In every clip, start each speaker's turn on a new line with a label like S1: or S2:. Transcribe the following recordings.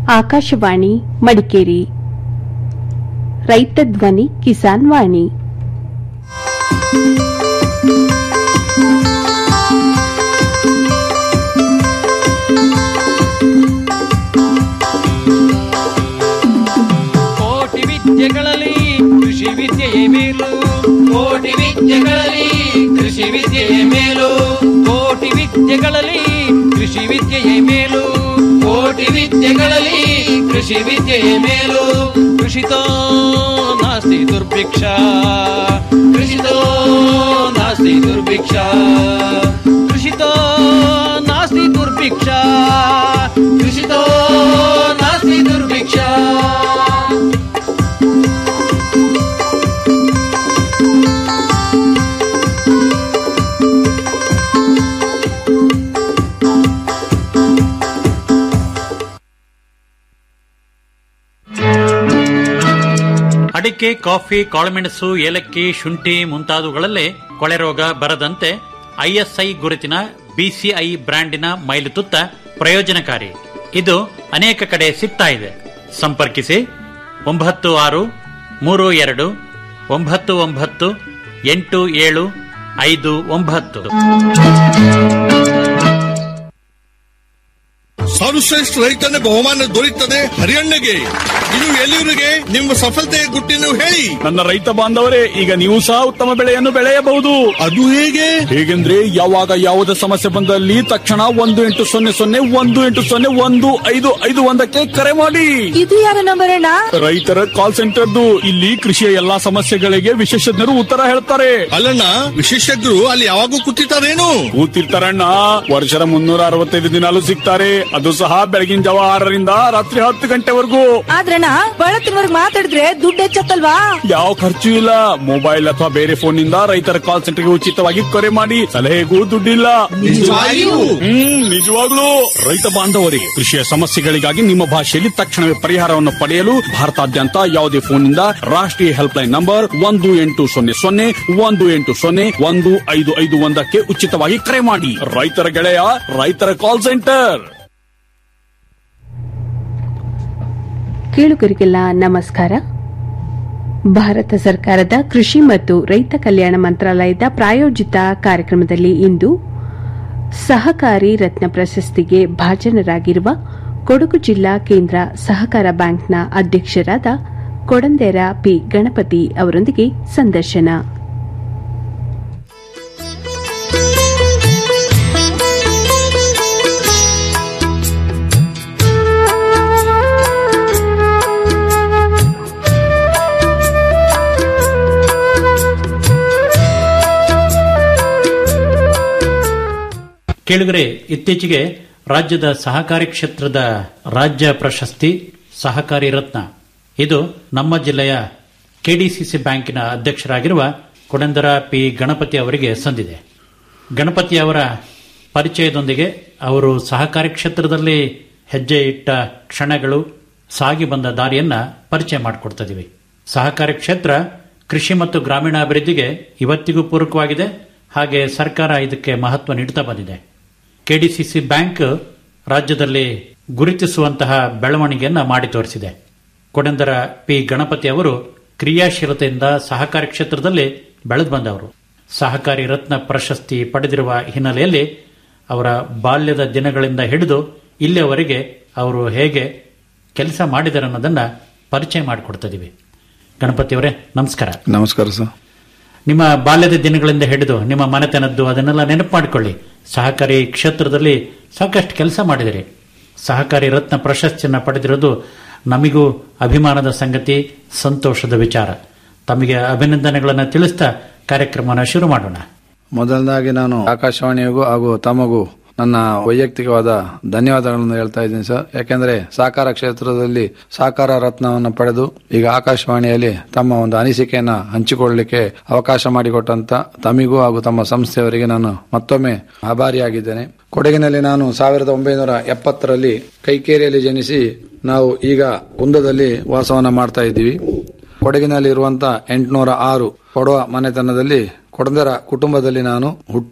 S1: ಆಕಾಶವಾಣಿ ಮಡಿಕೇರಿ ರೈತ ಧ್ವನಿ ಕಿಸಾನ್ ವಾಣಿ
S2: ಕೋಟಿ ವಿದ್ಯೆಗಳಲ್ಲಿ ಕೃಷಿ ವಿದ್ಯೆಯೇ ಮೇಲು ಕೋಟಿ ವಿದ್ಯೆಗಳಲ್ಲಿ ಕೃಷಿ ವಿದ್ಯೆಯೇ ಮೇಲು ಕೋಟಿ ವಿದ್ಯೆಗಳಲ್ಲಿ ಕೃಷಿ ವಿದ್ಯೆಯೇ ಮೇಲು ಕೋಟಿ ವಿದ್ಯೆಗಳಲ್ಲಿ ಕೃಷಿ ವಿದ್ಯೆಯೇ ಮೇಲು ಕೃಷಿತೋ ನಾಸ್ತಿ ದುರ್ಭಿಕ್ಷ ಕೃಷಿತೋ ನಾಸ್ತಿ ದುರ್ಭಿಕ್ಷ ಕೃಷಿತೋ ನಾಸ್ತಿ ದುರ್ಭಿಕ್ಷ ಕೃಷಿತೋ ನಾಸ್ತಿ ದುರ್ಭಿಕ್ಷ
S3: ಅಡಿಕೆ ಕಾಫಿ ಕಾಳುಮೆಣಸು ಏಲಕ್ಕಿ ಶುಂಠಿ ಮುಂತಾದವುಗಳಲ್ಲೇ ಕೊಳೆ ರೋಗ ಬರದಂತೆ ಐಎಸ್ಐ ಗುರುತಿನ ಬಿಸಿಐ ಬ್ರ್ಯಾಂಡಿನ ಮೈಲುತುತ್ತ ಪ್ರಯೋಜನಕಾರಿ ಇದು ಅನೇಕ ಕಡೆ ಸಿಗ್ತಾ ಇದೆ ಸಂಪರ್ಕಿಸಿ ಒಂಬತ್ತು ಆರು ಮೂರು ಎರಡು ಒಂಬತ್ತು ಒಂಬತ್ತು ಎಂಟು ಏಳು ಐದು ಒಂಬತ್ತು
S4: ಸರ್ವಶ್ರೇಷ್ಠ ರೈತನ ಬಹುಮಾನ ದೊರೆಯುತ್ತದೆ ಹರಿಯಣ್ಣಗೆ ಇದು ಎಲ್ಲಿವರಿಗೆ ನಿಮ್ಮ ಸಫಲತೆಯ ಗುಟ್ಟಿನ ಹೇಳಿ
S5: ನನ್ನ ರೈತ ಬಾಂಧವರೇ ಈಗ ನೀವು ಸಹ ಉತ್ತಮ ಬೆಳೆಯನ್ನು ಬೆಳೆಯಬಹುದು
S4: ಅದು ಹೇಗೆ
S5: ಹೇಗೆಂದ್ರೆ ಯಾವಾಗ ಯಾವುದೇ ಸಮಸ್ಯೆ ಬಂದಲ್ಲಿ ತಕ್ಷಣ ಒಂದು ಎಂಟು ಸೊನ್ನೆ ಸೊನ್ನೆ ಒಂದು ಎಂಟು ಸೊನ್ನೆ ಒಂದು ಐದು ಐದು ಒಂದಕ್ಕೆ ಕರೆ ಮಾಡಿ
S6: ಇದು ಯಾರ ನಂಬರ್ ಅಣ್ಣ
S5: ರೈತರ ಕಾಲ್ ಸೆಂಟರ್ದು ಇಲ್ಲಿ ಕೃಷಿಯ ಎಲ್ಲಾ ಸಮಸ್ಯೆಗಳಿಗೆ ವಿಶೇಷಜ್ಞರು ಉತ್ತರ ಹೇಳ್ತಾರೆ
S4: ಅಲ್ಲಣ್ಣ ವಿಶೇಷಜ್ಞರು ಅಲ್ಲಿ ಯಾವಾಗೂ ಕೂತಿರ್ತಾರೇನು
S5: ಕೂತಿರ್ತಾರಣ್ಣ ವರ್ಷದ ಮುನ್ನೂರ ಅರವತ್ತೈದು ದಿನಾಲು ಸಿಗ್ತಾರೆ ಅದು ಸಹ ಬೆಳಗಿನ ಜಾವ ಆರರಿಂದ ರಾತ್ರಿ ಹತ್ತು ಗಂಟೆವರೆಗೂ
S6: ಆದ್ರಣ್ಣ ಬಳತ್ತಿನವರ್ಗ್ ಮಾತಾಡಿದ್ರೆ ದುಡ್ಡು ಹೆಚ್ಚತ್ತಲ್ವಾ
S5: ಯಾವ ಖರ್ಚು ಇಲ್ಲ ಮೊಬೈಲ್ ಅಥವಾ ಬೇರೆ ಫೋನ್ ನಿಂದ ರೈತರ ಕಾಲ್ ಸೆಂಟರ್ಗೆ ಉಚಿತವಾಗಿ ಕರೆ ಮಾಡಿ ಸಲಹೆಗೂ ದುಡ್ಡಿಲ್ಲ
S4: ನಿಜವಾಗಿಯೂ?
S5: ಹ್ಮ್ ನಿಜವಾಗ್ಲೂ ರೈತ ಬಾಂಧವರಿಗೆ ಕೃಷಿಯ ಸಮಸ್ಯೆಗಳಿಗಾಗಿ ನಿಮ್ಮ ಭಾಷೆಯಲ್ಲಿ ತಕ್ಷಣವೇ ಪರಿಹಾರವನ್ನು ಪಡೆಯಲು ಭಾರತಾದ್ಯಂತ ಯಾವುದೇ ಫೋನ್ನಿಂದ ರಾಷ್ಟ್ರೀಯ ಹೆಲ್ಪ್ ಲೈನ್ ನಂಬರ್ ಒಂದು ಎಂಟು ಸೊನ್ನೆ ಸೊನ್ನೆ ಒಂದು ಎಂಟು ಸೊನ್ನೆ ಒಂದು ಐದು ಐದು ಒಂದಕ್ಕೆ ಉಚಿತವಾಗಿ ಕರೆ ಮಾಡಿ ರೈತರ ಗೆಳೆಯ ರೈತರ ಕಾಲ್ ಸೆಂಟರ್
S1: ಕೇಳುಗರಿಗೆಲ್ಲ ನಮಸ್ಕಾರ ಭಾರತ ಸರ್ಕಾರದ ಕೃಷಿ ಮತ್ತು ರೈತ ಕಲ್ಯಾಣ ಮಂತ್ರಾಲಯದ ಪ್ರಾಯೋಜಿತ ಕಾರ್ಯಕ್ರಮದಲ್ಲಿ ಇಂದು ಸಹಕಾರಿ ರತ್ನ ಪ್ರಶಸ್ತಿಗೆ ಭಾಜನರಾಗಿರುವ ಕೊಡಗು ಜಿಲ್ಲಾ ಕೇಂದ್ರ ಸಹಕಾರ ಬ್ಯಾಂಕ್ನ ಅಧ್ಯಕ್ಷರಾದ ಕೊಡಂದೇರ ಪಿ ಗಣಪತಿ ಅವರೊಂದಿಗೆ ಸಂದರ್ಶನ
S3: ಕೇಳುಗರೆ ಇತ್ತೀಚೆಗೆ ರಾಜ್ಯದ ಸಹಕಾರಿ ಕ್ಷೇತ್ರದ ರಾಜ್ಯ ಪ್ರಶಸ್ತಿ ಸಹಕಾರಿ ರತ್ನ ಇದು ನಮ್ಮ ಜಿಲ್ಲೆಯ ಕೆಡಿಸಿಸಿ ಬ್ಯಾಂಕಿನ ಅಧ್ಯಕ್ಷರಾಗಿರುವ ಕೊಡಂದರ ಪಿ ಗಣಪತಿ ಅವರಿಗೆ ಸಂದಿದೆ ಗಣಪತಿ ಅವರ ಪರಿಚಯದೊಂದಿಗೆ ಅವರು ಸಹಕಾರಿ ಕ್ಷೇತ್ರದಲ್ಲಿ ಹೆಜ್ಜೆ ಇಟ್ಟ ಕ್ಷಣಗಳು ಸಾಗಿ ಬಂದ ದಾರಿಯನ್ನ ಪರಿಚಯ ಮಾಡಿಕೊಡ್ತಿದ್ದೀವಿ ಸಹಕಾರಿ ಕ್ಷೇತ್ರ ಕೃಷಿ ಮತ್ತು ಗ್ರಾಮೀಣಾಭಿವೃದ್ಧಿಗೆ ಇವತ್ತಿಗೂ ಪೂರಕವಾಗಿದೆ ಹಾಗೆ ಸರ್ಕಾರ ಇದಕ್ಕೆ ಮಹತ್ವ ನೀಡುತ್ತಾ ಬಂದಿದೆ ಕೆಡಿಸಿಸಿ ಬ್ಯಾಂಕ್ ರಾಜ್ಯದಲ್ಲಿ ಗುರುತಿಸುವಂತಹ ಬೆಳವಣಿಗೆಯನ್ನ ಮಾಡಿ ತೋರಿಸಿದೆ ಕೊಡಂದರ ಪಿ ಗಣಪತಿ ಅವರು ಕ್ರಿಯಾಶೀಲತೆಯಿಂದ ಸಹಕಾರಿ ಕ್ಷೇತ್ರದಲ್ಲಿ ಬೆಳೆದು ಬಂದವರು ಸಹಕಾರಿ ರತ್ನ ಪ್ರಶಸ್ತಿ ಪಡೆದಿರುವ ಹಿನ್ನೆಲೆಯಲ್ಲಿ ಅವರ ಬಾಲ್ಯದ ದಿನಗಳಿಂದ ಹಿಡಿದು ಇಲ್ಲಿಯವರೆಗೆ ಅವರು ಹೇಗೆ ಕೆಲಸ ಮಾಡಿದ್ದಾರೆ ಅನ್ನೋದನ್ನ ಪರಿಚಯ ಮಾಡಿಕೊಡ್ತಿದ್ದೀವಿ ಗಣಪತಿ ಅವರೇ ನಮಸ್ಕಾರ
S7: ನಮಸ್ಕಾರ ಸರ್
S3: ನಿಮ್ಮ ಬಾಲ್ಯದ ದಿನಗಳಿಂದ ಹಿಡಿದು ನಿಮ್ಮ ಮನೆತನದ್ದು ಅದನ್ನೆಲ್ಲ ನೆನಪು ಮಾಡಿಕೊಳ್ಳಿ ಸಹಕಾರಿ ಕ್ಷೇತ್ರದಲ್ಲಿ ಸಾಕಷ್ಟು ಕೆಲಸ ಮಾಡಿದಿರಿ ಸಹಕಾರಿ ರತ್ನ ಪ್ರಶಸ್ತಿಯನ್ನು ಪಡೆದಿರೋದು ನಮಿಗೂ ಅಭಿಮಾನದ ಸಂಗತಿ ಸಂತೋಷದ ವಿಚಾರ ತಮಗೆ ಅಭಿನಂದನೆಗಳನ್ನು ತಿಳಿಸ್ತಾ ಕಾರ್ಯಕ್ರಮನ ಶುರು ಮಾಡೋಣ
S7: ಮೊದಲನೇದಾಗಿ ನಾನು ಆಕಾಶವಾಣಿಗೂ ಹಾಗೂ ತಮಗೂ ನನ್ನ ವೈಯಕ್ತಿಕವಾದ ಧನ್ಯವಾದಗಳನ್ನು ಹೇಳ್ತಾ ಇದ್ದೀನಿ ಸರ್ ಯಾಕೆಂದ್ರೆ ಸಹಕಾರ ಕ್ಷೇತ್ರದಲ್ಲಿ ಸಹಕಾರ ರತ್ನವನ್ನು ಪಡೆದು ಈಗ ಆಕಾಶವಾಣಿಯಲ್ಲಿ ತಮ್ಮ ಒಂದು ಅನಿಸಿಕೆಯನ್ನ ಹಂಚಿಕೊಳ್ಳಲಿಕ್ಕೆ ಅವಕಾಶ ಮಾಡಿಕೊಟ್ಟಂತ ತಮಿಗೂ ಹಾಗೂ ತಮ್ಮ ಸಂಸ್ಥೆಯವರಿಗೆ ನಾನು ಮತ್ತೊಮ್ಮೆ ಆಭಾರಿಯಾಗಿದ್ದೇನೆ ಕೊಡಗಿನಲ್ಲಿ ನಾನು ಸಾವಿರದ ಒಂಬೈನೂರ ಎಪ್ಪತ್ತರಲ್ಲಿ ಕೈಕೇರಿಯಲ್ಲಿ ಜನಿಸಿ ನಾವು ಈಗ ಕುಂದದಲ್ಲಿ ವಾಸವನ್ನ ಮಾಡ್ತಾ ಇದ್ದೀವಿ ಕೊಡಗಿನಲ್ಲಿ ಇರುವಂತ ಎಂಟುನೂರ ಆರು ಕೊಡುವ ಮನೆತನದಲ್ಲಿ ಕೊಡದರ ಕುಟುಂಬದಲ್ಲಿ ನಾನು ಹುಟ್ಟಿ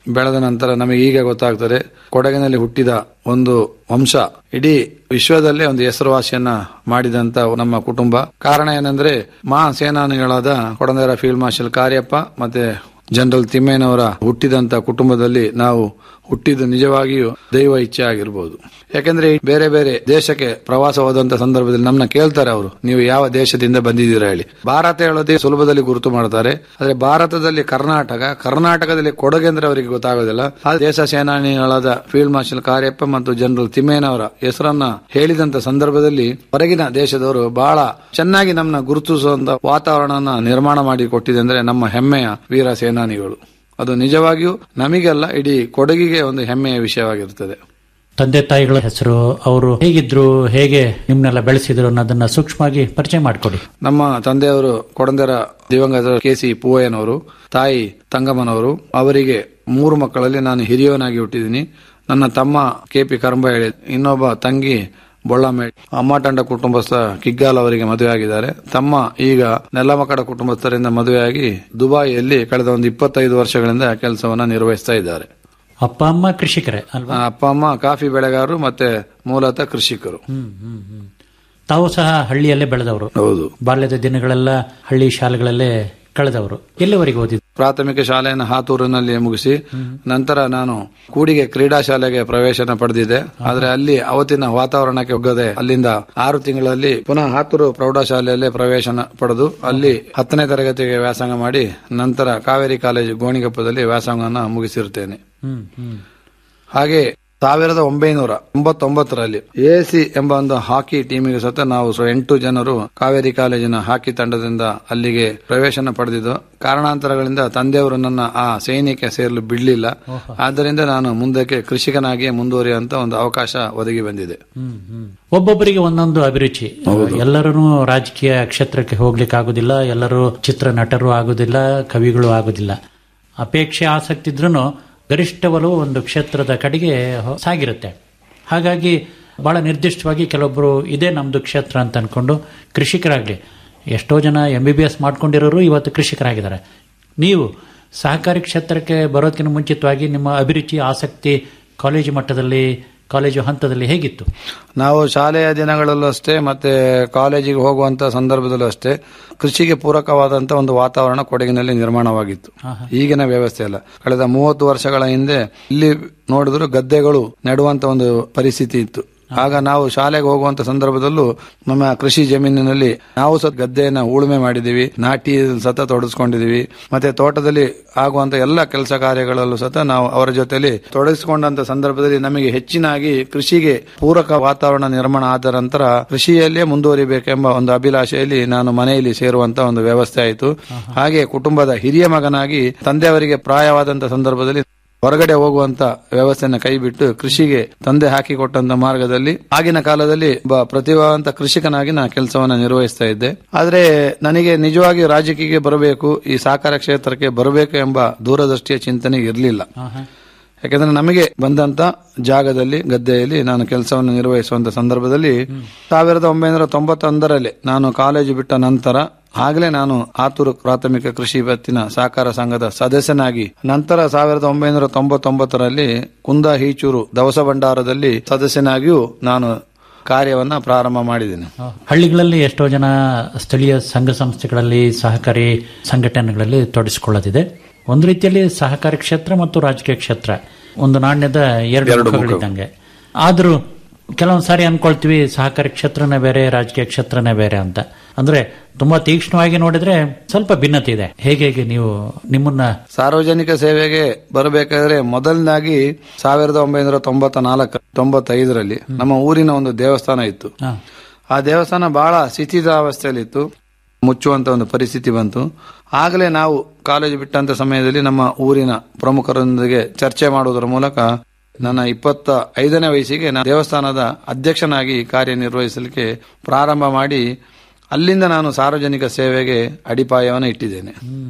S7: ಬೆಳೆದ ನಂತರ ನಮಗೆ ಈಗ ಗೊತ್ತಾಗ್ತದೆ ಕೊಡಗಿನಲ್ಲಿ ಹುಟ್ಟಿದ ಒಂದು ವಂಶ ಇಡೀ ವಿಶ್ವದಲ್ಲೇ ಒಂದು ಹೆಸರುವಾಸಿಯನ್ನ ಮಾಡಿದಂತ ನಮ್ಮ ಕುಟುಂಬ ಕಾರಣ ಏನಂದ್ರೆ ಮಹಾ ಸೇನಾನಿಗಳಾದ ಕೊಡಂದರ ಫೀಲ್ಡ್ ಮಾರ್ಷಲ್ ಕಾರ್ಯಪ್ಪ ಮತ್ತೆ ಜನರಲ್ ತಿಮ್ಮೇನವರ ಹುಟ್ಟಿದಂತ ಕುಟುಂಬದಲ್ಲಿ ನಾವು ಹುಟ್ಟಿದ್ದು ನಿಜವಾಗಿಯೂ ದೈವ ಇಚ್ಛೆ ಆಗಿರ್ಬೋದು ಯಾಕಂದ್ರೆ ಈ ಬೇರೆ ಬೇರೆ ದೇಶಕ್ಕೆ ಪ್ರವಾಸ ಹೋದಂತ ಸಂದರ್ಭದಲ್ಲಿ ನಮ್ಮನ್ನ ಕೇಳ್ತಾರೆ ಅವರು ನೀವು ಯಾವ ದೇಶದಿಂದ ಬಂದಿದ್ದೀರಾ ಹೇಳಿ ಭಾರತ ಹೇಳೋದೇ ಸುಲಭದಲ್ಲಿ ಗುರುತು ಮಾಡ್ತಾರೆ ಆದ್ರೆ ಭಾರತದಲ್ಲಿ ಕರ್ನಾಟಕ ಕರ್ನಾಟಕದಲ್ಲಿ ಕೊಡಗೆಂದ್ರೆ ಅವರಿಗೆ ಗೊತ್ತಾಗೋದಿಲ್ಲ ಆ ದೇಶ ಸೇನಾನಿಗಳಾದ ಫೀಲ್ಡ್ ಮಾರ್ಷಲ್ ಕಾರ್ಯಪ್ಪ ಮತ್ತು ಜನರಲ್ ತಿಮ್ಮೇನವರ ಹೆಸರನ್ನ ಹೇಳಿದಂತ ಸಂದರ್ಭದಲ್ಲಿ ಹೊರಗಿನ ದೇಶದವರು ಬಹಳ ಚೆನ್ನಾಗಿ ನಮ್ಮನ್ನ ಗುರುತಿಸುವಂತ ವಾತಾವರಣನ ನಿರ್ಮಾಣ ಮಾಡಿ ಕೊಟ್ಟಿದೆ ಅಂದ್ರೆ ನಮ್ಮ ಹೆಮ್ಮೆಯ ವೀರ ಸೇನಾನಿಗಳು ಅದು ನಿಜವಾಗಿಯೂ ನಮಗೆಲ್ಲ ಇಡೀ ಕೊಡಗಿಗೆ ಒಂದು ಹೆಮ್ಮೆಯ ವಿಷಯವಾಗಿರುತ್ತದೆ
S3: ತಂದೆ ತಾಯಿಗಳ ಹೆಸರು ಅವರು ಹೇಗಿದ್ರು ಹೇಗೆ ನಿಮ್ನೆಲ್ಲ ಬೆಳೆಸಿದ್ರು ಅನ್ನೋದನ್ನ ಸೂಕ್ಷ್ಮವಾಗಿ ಪರಿಚಯ ಮಾಡಿಕೊಡಿ
S7: ನಮ್ಮ ತಂದೆಯವರು ಕೊಡಂದರ ದಿವಂಗತ ಕೆ ಸಿ ಪೂವಯ್ಯನವರು ತಾಯಿ ತಂಗಮ್ಮನವರು ಅವರಿಗೆ ಮೂರು ಮಕ್ಕಳಲ್ಲಿ ನಾನು ಹಿರಿಯವನಾಗಿ ಹುಟ್ಟಿದ್ದೀನಿ ನನ್ನ ತಮ್ಮ ಕೆ ಪಿ ಕರಂಬ ಇನ್ನೊಬ್ಬ ತಂಗಿ ಬೊಳ್ಳಾಮೆ ಅಮ್ಮಟಂಡ ಕುಟುಂಬಸ್ಥ ಕಿಗ್ಗಾಲ್ ಅವರಿಗೆ ಮದುವೆ ಆಗಿದ್ದಾರೆ ತಮ್ಮ ಈಗ ನೆಲ್ಲಮಕಡ ಕುಟುಂಬಸ್ಥರಿಂದ ಮದುವೆಯಾಗಿ ದುಬಾಯಿಯಲ್ಲಿ ಕಳೆದ ಒಂದು ಇಪ್ಪತ್ತೈದು ವರ್ಷಗಳಿಂದ ಕೆಲಸವನ್ನ ನಿರ್ವಹಿಸ್ತಾ ಇದ್ದಾರೆ
S3: ಅಪ್ಪ ಅಮ್ಮ ಕೃಷಿಕರೇ ಅಲ್ವಾ
S7: ಆ, ಅಪ್ಪ ಅಮ್ಮ ಕಾಫಿ ಬೆಳೆಗಾರರು ಮತ್ತೆ ಮೂಲತಃ ಕೃಷಿಕರು
S3: ಹ್ಮ್ ಹ್ಮ್ ಹ್ಮ್ ತಾವು ಸಹ ಹಳ್ಳಿಯಲ್ಲೇ ಬೆಳೆದವರು
S7: ಹೌದು
S3: ಬಾಲ್ಯದ ದಿನಗಳೆಲ್ಲ ಹಳ್ಳಿ ಶಾಲೆಗಳಲ್ಲೇ ಕಳೆದವರು ಎಲ್ಲಿವರೆಗೆ ಓದಿದ್ರು
S7: ಪ್ರಾಥಮಿಕ ಶಾಲೆಯನ್ನು ಹಾತೂರಿನಲ್ಲಿ ಮುಗಿಸಿ ನಂತರ ನಾನು ಕೂಡಿಗೆ ಕ್ರೀಡಾ ಶಾಲೆಗೆ ಪ್ರವೇಶನ ಪಡೆದಿದ್ದೆ ಆದ್ರೆ ಅಲ್ಲಿ ಅವತ್ತಿನ ವಾತಾವರಣಕ್ಕೆ ಒಗ್ಗದೆ ಅಲ್ಲಿಂದ ಆರು ತಿಂಗಳಲ್ಲಿ ಪುನಃ ಹಾತೂರು ಪ್ರೌಢಶಾಲೆಯಲ್ಲೇ ಪ್ರವೇಶನ ಪಡೆದು ಅಲ್ಲಿ ಹತ್ತನೇ ತರಗತಿಗೆ ವ್ಯಾಸಂಗ ಮಾಡಿ ನಂತರ ಕಾವೇರಿ ಕಾಲೇಜು ಗೋಣಿಗೊಪ್ಪದಲ್ಲಿ ವ್ಯಾಸಂಗವನ್ನು ಮುಗಿಸಿರುತ್ತೇನೆ
S3: ಹ್ಮ್ ಹ್ಮ್
S7: ಹಾಗೆ ಸಾವಿರದ ಒಂಬೈನೂರ ತೊಂಬತ್ತೊಂಬತ್ತರಲ್ಲಿ ಎಸಿ ಎಂಬ ಒಂದು ಹಾಕಿ ಟೀಮಿಗೆ ಸತ ನಾವು ಸೊ ಎಂಟು ಜನರು ಕಾವೇರಿ ಕಾಲೇಜಿನ ಹಾಕಿ ತಂಡದಿಂದ ಅಲ್ಲಿಗೆ ಪ್ರವೇಶನ ಪಡೆದಿದ್ದು ಕಾರಣಾಂತರಗಳಿಂದ ತಂದೆಯವರು ನನ್ನ ಆ ಸೈನ್ಯಕ್ಕೆ ಸೇರಲು ಬಿಡಲಿಲ್ಲ ಆದ್ದರಿಂದ ನಾನು ಮುಂದಕ್ಕೆ ಕೃಷಿಕನಾಗಿಯೇ ಮುಂದುವರಿಯುವಂತ ಒಂದು ಅವಕಾಶ ಒದಗಿ ಬಂದಿದೆ
S3: ಹ್ಮ್ ಹ್ಮ್ ಒಬ್ಬೊಬ್ಬರಿಗೆ ಒಂದೊಂದು ಅಭಿರುಚಿ ಎಲ್ಲರೂ ರಾಜಕೀಯ ಕ್ಷೇತ್ರಕ್ಕೆ ಹೋಗ್ಲಿಕ್ಕೆ ಆಗುದಿಲ್ಲ ಎಲ್ಲರೂ ಚಿತ್ರ ನಟರು ಆಗುದಿಲ್ಲ ಕವಿಗಳು ಆಗುದಿಲ್ಲ ಅಪೇಕ್ಷೆ ಆಸಕ್ತಿ ಇದ್ರೂ ಗರಿಷ್ಠ ಒಲವು ಒಂದು ಕ್ಷೇತ್ರದ ಕಡೆಗೆ ಹೊ- ಸಾಗಿರುತ್ತೆ ಹಾಗಾಗಿ ಬಹಳ ನಿರ್ದಿಷ್ಟವಾಗಿ ಕೆಲವೊಬ್ಬರು ಇದೇ ನಮ್ದು ಕ್ಷೇತ್ರ ಅಂತ ಅನ್ಕೊಂಡು ಕೃಷಿಕರಾಗ್ಲಿ ಎಷ್ಟೋ ಜನ ಎಂ ಬಿ ಬಿ ಎಸ್ ಮಾಡ್ಕೊಂಡಿರೋರು ಇವತ್ತು ಕೃಷಿಕರಾಗಿದ್ದಾರೆ ನೀವು ಸಹಕಾರಿ ಕ್ಷೇತ್ರಕ್ಕೆ ಬರೋದಕ್ಕಿಂತ ಮುಂಚಿತವಾಗಿ ನಿಮ್ಮ ಅಭಿರುಚಿ ಆಸಕ್ತಿ ಕಾಲೇಜು ಮಟ್ಟದಲ್ಲಿ ಕಾಲೇಜು ಹಂತದಲ್ಲಿ ಹೇಗಿತ್ತು
S7: ನಾವು ಶಾಲೆಯ ದಿನಗಳಲ್ಲೂ ಅಷ್ಟೇ ಮತ್ತೆ ಕಾಲೇಜಿಗೆ ಹೋಗುವಂತ ಸಂದರ್ಭದಲ್ಲೂ ಅಷ್ಟೇ ಕೃಷಿಗೆ ಪೂರಕವಾದಂತ ಒಂದು ವಾತಾವರಣ ಕೊಡಗಿನಲ್ಲಿ ನಿರ್ಮಾಣವಾಗಿತ್ತು ಈಗಿನ ವ್ಯವಸ್ಥೆ ಅಲ್ಲ ಕಳೆದ ಮೂವತ್ತು ವರ್ಷಗಳ ಹಿಂದೆ ಇಲ್ಲಿ ನೋಡಿದ್ರು ಗದ್ದೆಗಳು ನೆಡುವಂತ ಒಂದು ಪರಿಸ್ಥಿತಿ ಇತ್ತು ಆಗ ನಾವು ಶಾಲೆಗೆ ಹೋಗುವಂತ ಸಂದರ್ಭದಲ್ಲೂ ನಮ್ಮ ಕೃಷಿ ಜಮೀನಿನಲ್ಲಿ ನಾವು ಸಹ ಗದ್ದೆಯನ್ನ ಉಳುಮೆ ಮಾಡಿದೀವಿ ನಾಟಿ ಸತ ತೊಡಗಿಸ್ಕೊಂಡಿದೀವಿ ಮತ್ತೆ ತೋಟದಲ್ಲಿ ಆಗುವಂತ ಎಲ್ಲ ಕೆಲಸ ಕಾರ್ಯಗಳಲ್ಲೂ ಸತ ನಾವು ಅವರ ಜೊತೆಲಿ ತೊಡಗಿಸಿಕೊಂಡಂತ ಸಂದರ್ಭದಲ್ಲಿ ನಮಗೆ ಹೆಚ್ಚಿನಾಗಿ ಕೃಷಿಗೆ ಪೂರಕ ವಾತಾವರಣ ನಿರ್ಮಾಣ ಆದ ನಂತರ ಕೃಷಿಯಲ್ಲೇ ಮುಂದುವರಿಬೇಕೆಂಬ ಒಂದು ಅಭಿಲಾಷೆಯಲ್ಲಿ ನಾನು ಮನೆಯಲ್ಲಿ ಸೇರುವಂತ ಒಂದು ವ್ಯವಸ್ಥೆ ಆಯಿತು ಹಾಗೆ ಕುಟುಂಬದ ಹಿರಿಯ ಮಗನಾಗಿ ತಂದೆಯವರಿಗೆ ಪ್ರಾಯವಾದಂತ ಸಂದರ್ಭದಲ್ಲಿ ಹೊರಗಡೆ ಹೋಗುವಂತ ವ್ಯವಸ್ಥೆಯನ್ನು ಕೈಬಿಟ್ಟು ಕೃಷಿಗೆ ತಂದೆ ಹಾಕಿಕೊಟ್ಟಂತ ಮಾರ್ಗದಲ್ಲಿ ಆಗಿನ ಕಾಲದಲ್ಲಿ ಒಬ್ಬ ಪ್ರತಿಭಾವಂತ ಕೃಷಿಕನಾಗಿ ನಾನು ಕೆಲಸವನ್ನ ನಿರ್ವಹಿಸ್ತಾ ಇದ್ದೆ ಆದ್ರೆ ನನಗೆ ನಿಜವಾಗಿ ರಾಜಕೀಯಕ್ಕೆ ಬರಬೇಕು ಈ ಸಹಕಾರ ಕ್ಷೇತ್ರಕ್ಕೆ ಬರಬೇಕು ಎಂಬ ದೂರದೃಷ್ಟಿಯ ಚಿಂತನೆ ಇರಲಿಲ್ಲ ಯಾಕಂದ್ರೆ ನಮಗೆ ಬಂದಂತ ಜಾಗದಲ್ಲಿ ಗದ್ದೆಯಲ್ಲಿ ನಾನು ಕೆಲಸವನ್ನು ನಿರ್ವಹಿಸುವಂತ ಸಂದರ್ಭದಲ್ಲಿ ಸಾವಿರದ ಒಂಬೈನೂರ ತೊಂಬತ್ತೊಂದರಲ್ಲಿ ನಾನು ಕಾಲೇಜು ಬಿಟ್ಟ ನಂತರ ಆಗಲೇ ನಾನು ಆತೂರು ಪ್ರಾಥಮಿಕ ಕೃಷಿ ಪತ್ತಿನ ಸಹಕಾರ ಸಂಘದ ಸದಸ್ಯನಾಗಿ ನಂತರ ಸಾವಿರದ ಒಂಬೈನೂರ ತೊಂಬತ್ತೊಂಬತ್ತರಲ್ಲಿ ಕುಂದ ಹೀಚೂರು ದವಸ ಭಂಡಾರದಲ್ಲಿ ಸದಸ್ಯನಾಗಿಯೂ ನಾನು ಕಾರ್ಯವನ್ನ ಪ್ರಾರಂಭ ಮಾಡಿದ್ದೇನೆ
S3: ಹಳ್ಳಿಗಳಲ್ಲಿ ಎಷ್ಟೋ ಜನ ಸ್ಥಳೀಯ ಸಂಘ ಸಂಸ್ಥೆಗಳಲ್ಲಿ ಸಹಕಾರಿ ಸಂಘಟನೆಗಳಲ್ಲಿ ತೊಡಗಿಸಿಕೊಳ್ಳೋದಿದೆ ಒಂದು ರೀತಿಯಲ್ಲಿ ಸಹಕಾರಿ ಕ್ಷೇತ್ರ ಮತ್ತು ರಾಜಕೀಯ ಕ್ಷೇತ್ರ ಒಂದು ನಾಣ್ಯದ ಎರಡು ಮುಖಗಳಿದ್ದಂಗೆ ಆದ್ರೂ ಕೆಲವೊಂದು ಸಾರಿ ಅನ್ಕೊಳ್ತೀವಿ ಸಹಕಾರಿ ಕ್ಷೇತ್ರನೇ ಬೇರೆ ರಾಜಕೀಯ ಕ್ಷೇತ್ರನೇ ಬೇರೆ ಅಂತ ಅಂದ್ರೆ ತುಂಬಾ ತೀಕ್ಷ್ಣವಾಗಿ ನೋಡಿದ್ರೆ ಸ್ವಲ್ಪ ಭಿನ್ನತೆ ಇದೆ ಹೇಗೆ ಹೇಗೆ ನೀವು ನಿಮ್ಮನ್ನ
S7: ಸಾರ್ವಜನಿಕ ಸೇವೆಗೆ ಬರಬೇಕಾದ್ರೆ ಮೊದಲನಾಗಿ ಸಾವಿರದ ಒಂಬೈನೂರ ತೊಂಬತ್ತ ನಾಲ್ಕು ತೊಂಬತ್ತೈದರಲ್ಲಿ ನಮ್ಮ ಊರಿನ ಒಂದು ದೇವಸ್ಥಾನ ಇತ್ತು
S3: ಹಾ,
S7: ಆ ದೇವಸ್ಥಾನ ಬಹಳ ಶಿಥಿಲಾವಸ್ಥೆಯಲ್ಲಿತ್ತು ಮುಚ್ಚುವಂತ ಒಂದು ಪರಿಸ್ಥಿತಿ ಬಂತು ಆಗಲೇ ನಾವು ಕಾಲೇಜು ಬಿಟ್ಟಂತ ಸಮಯದಲ್ಲಿ ನಮ್ಮ ಊರಿನ ಪ್ರಮುಖರೊಂದಿಗೆ ಚರ್ಚೆ ಮಾಡುವುದರ ಮೂಲಕ ನನ್ನ ಇಪ್ಪತ್ತ ಐದನೇ ವಯಸ್ಸಿಗೆ ನಾನು ದೇವಸ್ಥಾನದ ಅಧ್ಯಕ್ಷನಾಗಿ ಕಾರ್ಯನಿರ್ವಹಿಸಲಿಕ್ಕೆ ಪ್ರಾರಂಭ ಮಾಡಿ ಅಲ್ಲಿಂದ ನಾನು ಸಾರ್ವಜನಿಕ ಸೇವೆಗೆ ಅಡಿಪಾಯವನ್ನು ಇಟ್ಟಿದ್ದೇನೆ